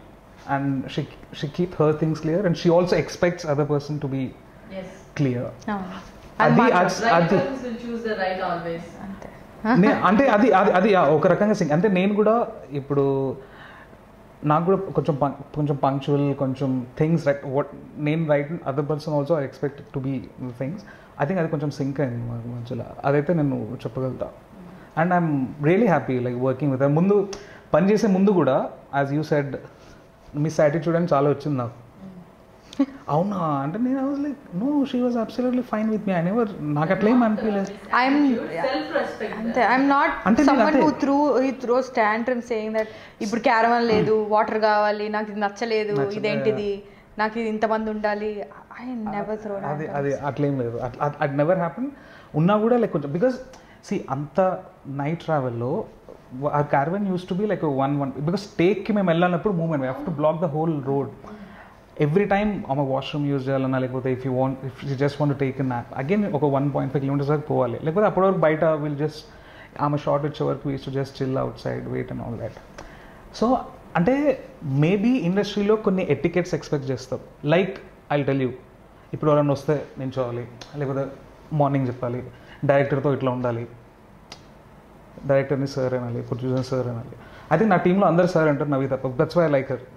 and she she keep her things clear and she also expects other person to be
as
clear
అవును.
అది
అది మాత్రం.
అది-
right
అది
persons will choose the right always
అంతే
నే- అంటే అది అది అది ఆ, ఒక రకంగా సింగ్ అంటే నేను కూడా ఇప్పుడు నాకు కూడా కొంచెం pun- కొంచెం పంక్చువల్ కొంచెం థింగ్స్ రైట్ వాట్ నేను right other person also I expect to be things I think అది కొంచెం సింక్ అయింది మాకు మధ్యలో అదైతే నేను చెప్పగలుగుతా and I'm really happy like working with ముందు పని చేసే ముందు కూడా as you said miss attitude అని చాలా వచ్చింది నాకు అవునా అంటే నేను I was like no she was absolutely fine with me I never నాకు అట్లేం అనిపించలేదు
I'm-
సెల్ఫ్ రెస్పెక్ట్
అంతే ఐఎమ్ నాట్
అంటే నేను
సమ్మన్
అదే-
హూ త్రూ ఈ త్రో స్టాండ్ సేయింగ్ దట్ ఇప్పుడు క్యారవన్ లేదు వాటర్ కావాలి నాకు ఇది నచ్చలేదు
నచ్చలే.
ఇదేంటిది నాకు ఇది ఇంతమంది ఉండాలి ఐ నెవర్ త్రో
అది అది అట్లేం లేదు అది నెవర్ హ్యాపన్ ఉన్నా కూడా లైక్ కొంచెం బికాస్ సి అంత నైట్ ట్రావెల్లో ఆ caravan used to be like one one because టేక్కి మేము వెళ్ళినప్పుడు moment we have to block the whole road every time ఆమె వాష్రూమ్ యూజ్ చేయాలన్నా లేకపోతే if you want if you just want take nap again ఒక one point five kilometres వరకు పోవాలి లేకపోతే అప్పటి వరకు బయట విల్ జస్ట్ ఆమె షార్ట్ వచ్చే వరకు వీస్ to just chill outside wait and all that so అంటే మేబీ ఇండస్ట్రీలో కొన్ని ఎటికెట్స్ ఎక్స్పెక్ట్ చేస్తాం లైక్ ఐ టెల్ యూ ఇప్పుడు ఎవరైనా వస్తే నించోవాలి లేకపోతే మార్నింగ్ చెప్పాలి డైరెక్టర్తో ఇట్లా ఉండాలి డైరెక్టర్ని సార్ అనాలి ప్రొడ్యూసర్ సార్ అనాలి ఐ థింక్ నా టీంలో అందరు సార్ అంటారు నవ్వి తప్ప that's why like her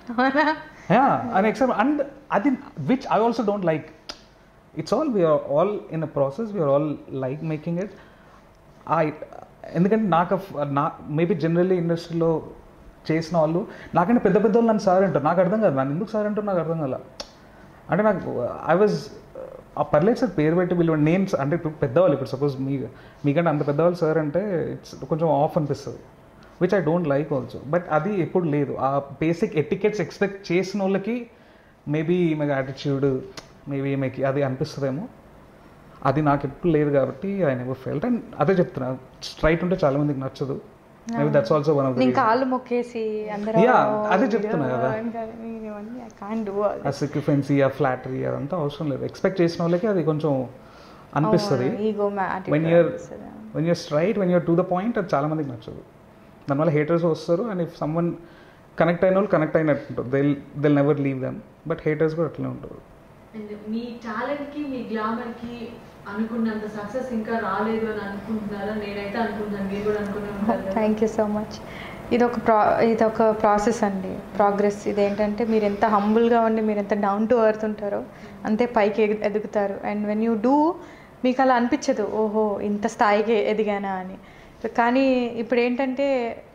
yeah and except and అది which I also don't like it's all we're all in a process we're all like making it ఎందుకంటే నాకు అఫ్- నా మేబీ జనరల్లీ ఇండస్ట్రీలో చేసిన వాళ్ళు నాకంటే పెద్ద పెద్ద వాళ్ళు నన్ను సార్ అంటారు నాకు అర్థం కాదు నన్ను ఎందుకు సార్ అంటారు నాకు అర్థం కాల అంటే నాకు ఐ వాజ్ ఆ పర్లేదు సార్ పేరు పెట్టి పిలవండి నేను స- అంటే ఇప్పుడు పెద్దవాళ్ళు ఇప్పుడు సపోజ్ మీ మీకంటే అంత పెద్దవాళ్ళు సార్ అంటే ఇట్స్ కొంచెం ఆఫ్ అనిపిస్తుంది which I don't like also but అది ఎప్పుడు లేదు ఆ బేసిక్ ఎటికెట్స్ ఎక్స్పెక్ట్ చేసిన వాళ్ళకి మేబీ ఈమెకి యాటిట్యూడ్ మేబీ ఈమెకి అది అనిపిస్తుందేమో అది నాకు ఎప్పుడు లేదు కాబట్టి ఐ నెవర్ ఫెల్ట్ అండ్ అదే చెప్తున్నా స్ట్రైట్ ఉంటే చాలా మందికి నచ్చదు maybe that's also one of
నేను కాళ్ళు మొక్కేసి అందరూ
Yeah, అదే చెప్తున్నా కదా.
ఐ కాన్ డూ
ఆ సిక్విఫెన్సీ ఆ ఫ్లాటరీ అదంతా అవసరం లేదు ఎక్స్పెక్ట్ చేసిన వాళ్ళకి అది కొంచెం అనిపిస్తుంది
ego
when you're when you're straight when you're to the point అది చాలా మందికి నచ్చదు దానివల్ల హేటర్స్ వస్తారు అండ్ ఇఫ్ సమ్వన్ కనెక్ట్ అయిన వాళ్ళు కనెక్ట్ అయినట్టు ఉంటుంది they'll they'll never leave them but haters కూడా అట్లనే ఉంటారు
అండ్ మీ టాలెంట్ కి మీ గ్లామర్ కి అనుకున్నంత సక్సెస్ ఇంకా రాలేదు అని అనుకుంటున్నారా నేనైతే అనుకుంటున్నాను మీరు కూడా అనుకునే ఉంటారు కదా.
థ్యాంక్ యూ సో మచ్ ఇది ఒక ప్రా ఇది ఒక ప్రాసెస్ అండి ప్రోగ్రెస్ ఇదేంటంటే మీరు ఎంత హంబుల్గా ఉండి మీరు ఎంత డౌన్ టు ఎర్త్ ఉంటారో అంతే పైకి ఎగు- ఎదుగుతారు అండ్ వెన్ యూ డూ మీకు అలా అనిపించదు ఓహో ఇంత స్థాయికి ఎదిగానా అని కానీ ఇప్పుడు ఏంటంటే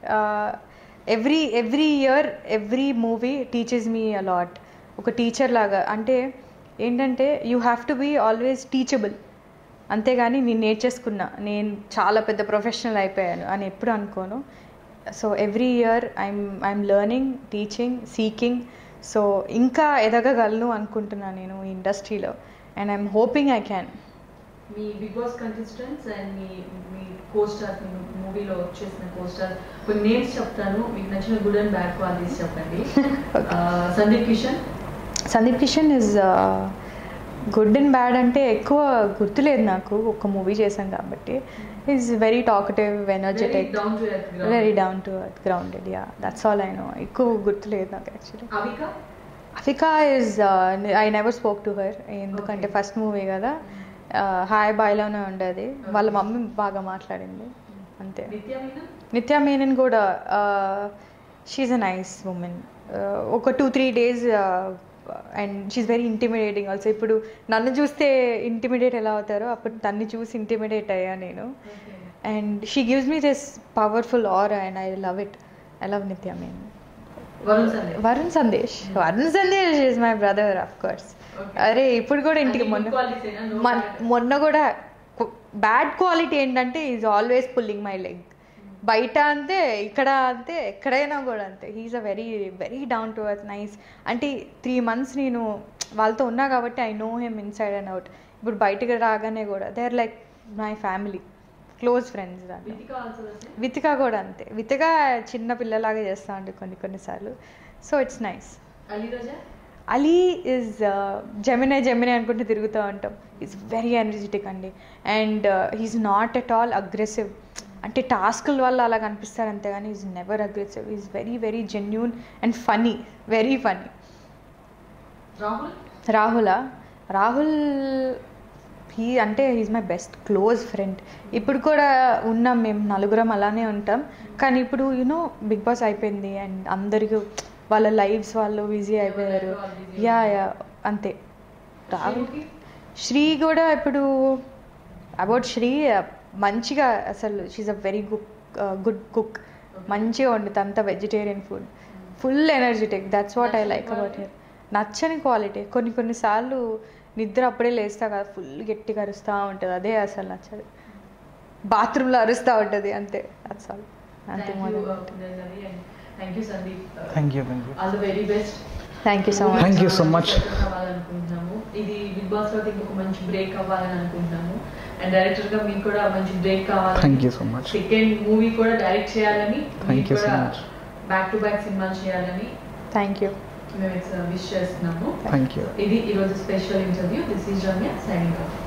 every every year every movie teachers me a lot ఒక టీచర్ లాగా అంటే ఏంటంటే you have to be always teachable అంతేగాని నేను నేర్చేసుకున్నా నేను చాలా పెద్ద ప్రొఫెషనల్ అయిపోయాను అని ఎప్పుడు అనుకోను so every year I'm I'm learning teaching seeking so ఇంకా ఎదగగలను అనుకుంటున్నాను నేను ఈ ఇండస్ట్రీలో and I'm hoping I can
me Bigg Boss contestants and me me co-star me మూవీలో వచ్చేసిన కో స్టార్ కొన్ని నేమ్స్ చెప్తాను మీకు నచ్చిన గుడ్ అండ్ బ్యాడ్ క్వాలిటీస్ చెప్పండి ఆ, Sandeep Kishan
Sandeep Kishan is good and bad అంటే ఎక్కువ గుర్తులేదు నాకు ఒక మూవీ చేశాం కాబట్టి is very talkative energetic
down to earth
very down to earth grounded yeah that's all I know ఎక్కువ గుర్తులేదు నాకు actually
Avika
Avika is I never spoke to her ఎందుకంటే
Okay.
ఫస్ట్ మూవీ కదా హాయ్ బాయ్లోనే ఉండేది వాళ్ళ మమ్మీ బాగా మాట్లాడింది అంతే
నిత్య మీనన్
నిత్యా మేనన్ కూడా షీఈ్ అ నైస్ ఉమెన్ ఒక two three days and she's very intimidating also ఇప్పుడు నన్ను చూస్తే ఇంటిమిడేట్ ఎలా అవుతారో అప్పుడు తన్ని చూసి ఇంటిమిడేట్ అయ్యా నేను and she gives me this powerful ఆర్ and I love it I love Nithya Menon
Varun Sandesh
Varun Sandesh Varun Sandesh is my brother of course
Okay.
అరే ఇప్పుడు కూడా ఇంటికి
అది good
మొన్న
qualities ఏనా? No
మొన్న-
bad.
మొన్న కూడా బ్యాడ్ క్వాలిటీ ఏంటంటే is always pulling my leg బయట అంతే ఇక్కడ అంతే ఎక్కడైనా కూడా అంతే he's a very very down to earth nice అంటే త్రీ మంత్స్ నేను వాళ్ళతో ఉన్నా కాబట్టి I know him inside and out ఇప్పుడు బయటకు రాగానే కూడా they are like my family close friends దాంట్లో
వితిక ఆల్సో
వితిక కూడా అంతే వితిక చిన్న పిల్లలాగా చేస్తా ఉండే కొన్ని కొన్నిసార్లు so it's nice
Ali Roja
Ali is జమినే జమినే అనుకుంటూ తిరుగుతూ ఉంటాం ఈజ్ వెరీ ఎనర్జెటిక్ అండి and he's not at all aggressive అంటే టాస్కుల వల్ల అలా కనిపిస్తారు అంతేగాని is never aggressive is very very genuine and funny very funny
Rahul
Rahul Rahul he అంటే he's my best close friend ఇప్పుడు కూడా ఉన్నాం మేము నలుగురం అలానే ఉంటాం కానీ ఇప్పుడు యూనో బిగ్ బాస్ అయిపోయింది అండ్ అందరికీ వాళ్ళ లైఫ్స్ వాళ్ళు బిజీ అయిపోయారు యా యా అంతే రాహుల్
శ్రీముఖి?
శ్రీ కూడా ఇప్పుడు అబౌట్ శ్రీ మంచిగా అసలు she's a very good good cook మంచిగా వండుతుంది అంత vegetarian food full energetic that's what I
నచ్చని
లైక్ అబౌట్
quality?
హియర్ నచ్చని క్వాలిటీ కొన్ని కొన్నిసార్లు నిద్ర అప్పుడే లేస్తా కదా ఫుల్ గట్టిగా అరుస్తూ ఉంటుంది అదే అసలు నచ్చదు బాత్రూంలో అరుస్తూ ఉంటుంది అంతే దట్స్ ఆల్ అంతే
thank you thank you Sandeep
thank you thank you
all the very best
thank you so much
Thank you so much.
అవ్వాలనుకుంటున్నాము ఇది బిగ్ బాస్ లో ఇంకొక మంచి బ్రేక్ అవ్వాలని అనుకుంటున్నాము అండ్ డైరెక్టర్ గా మీకు కూడా మంచి బ్రేక్ కావాలి
thank you so much
second movie కూడా డైరెక్ట్ చేయాలని
Thank you so much.
Back to back సినిమాలు చేయాలని
థ్యాంక్ యూ
మేము విష్ చేస్తున్నాము
థ్యాంక్ యూ
ఇది ఈరోజు special interview this is Ramya signing of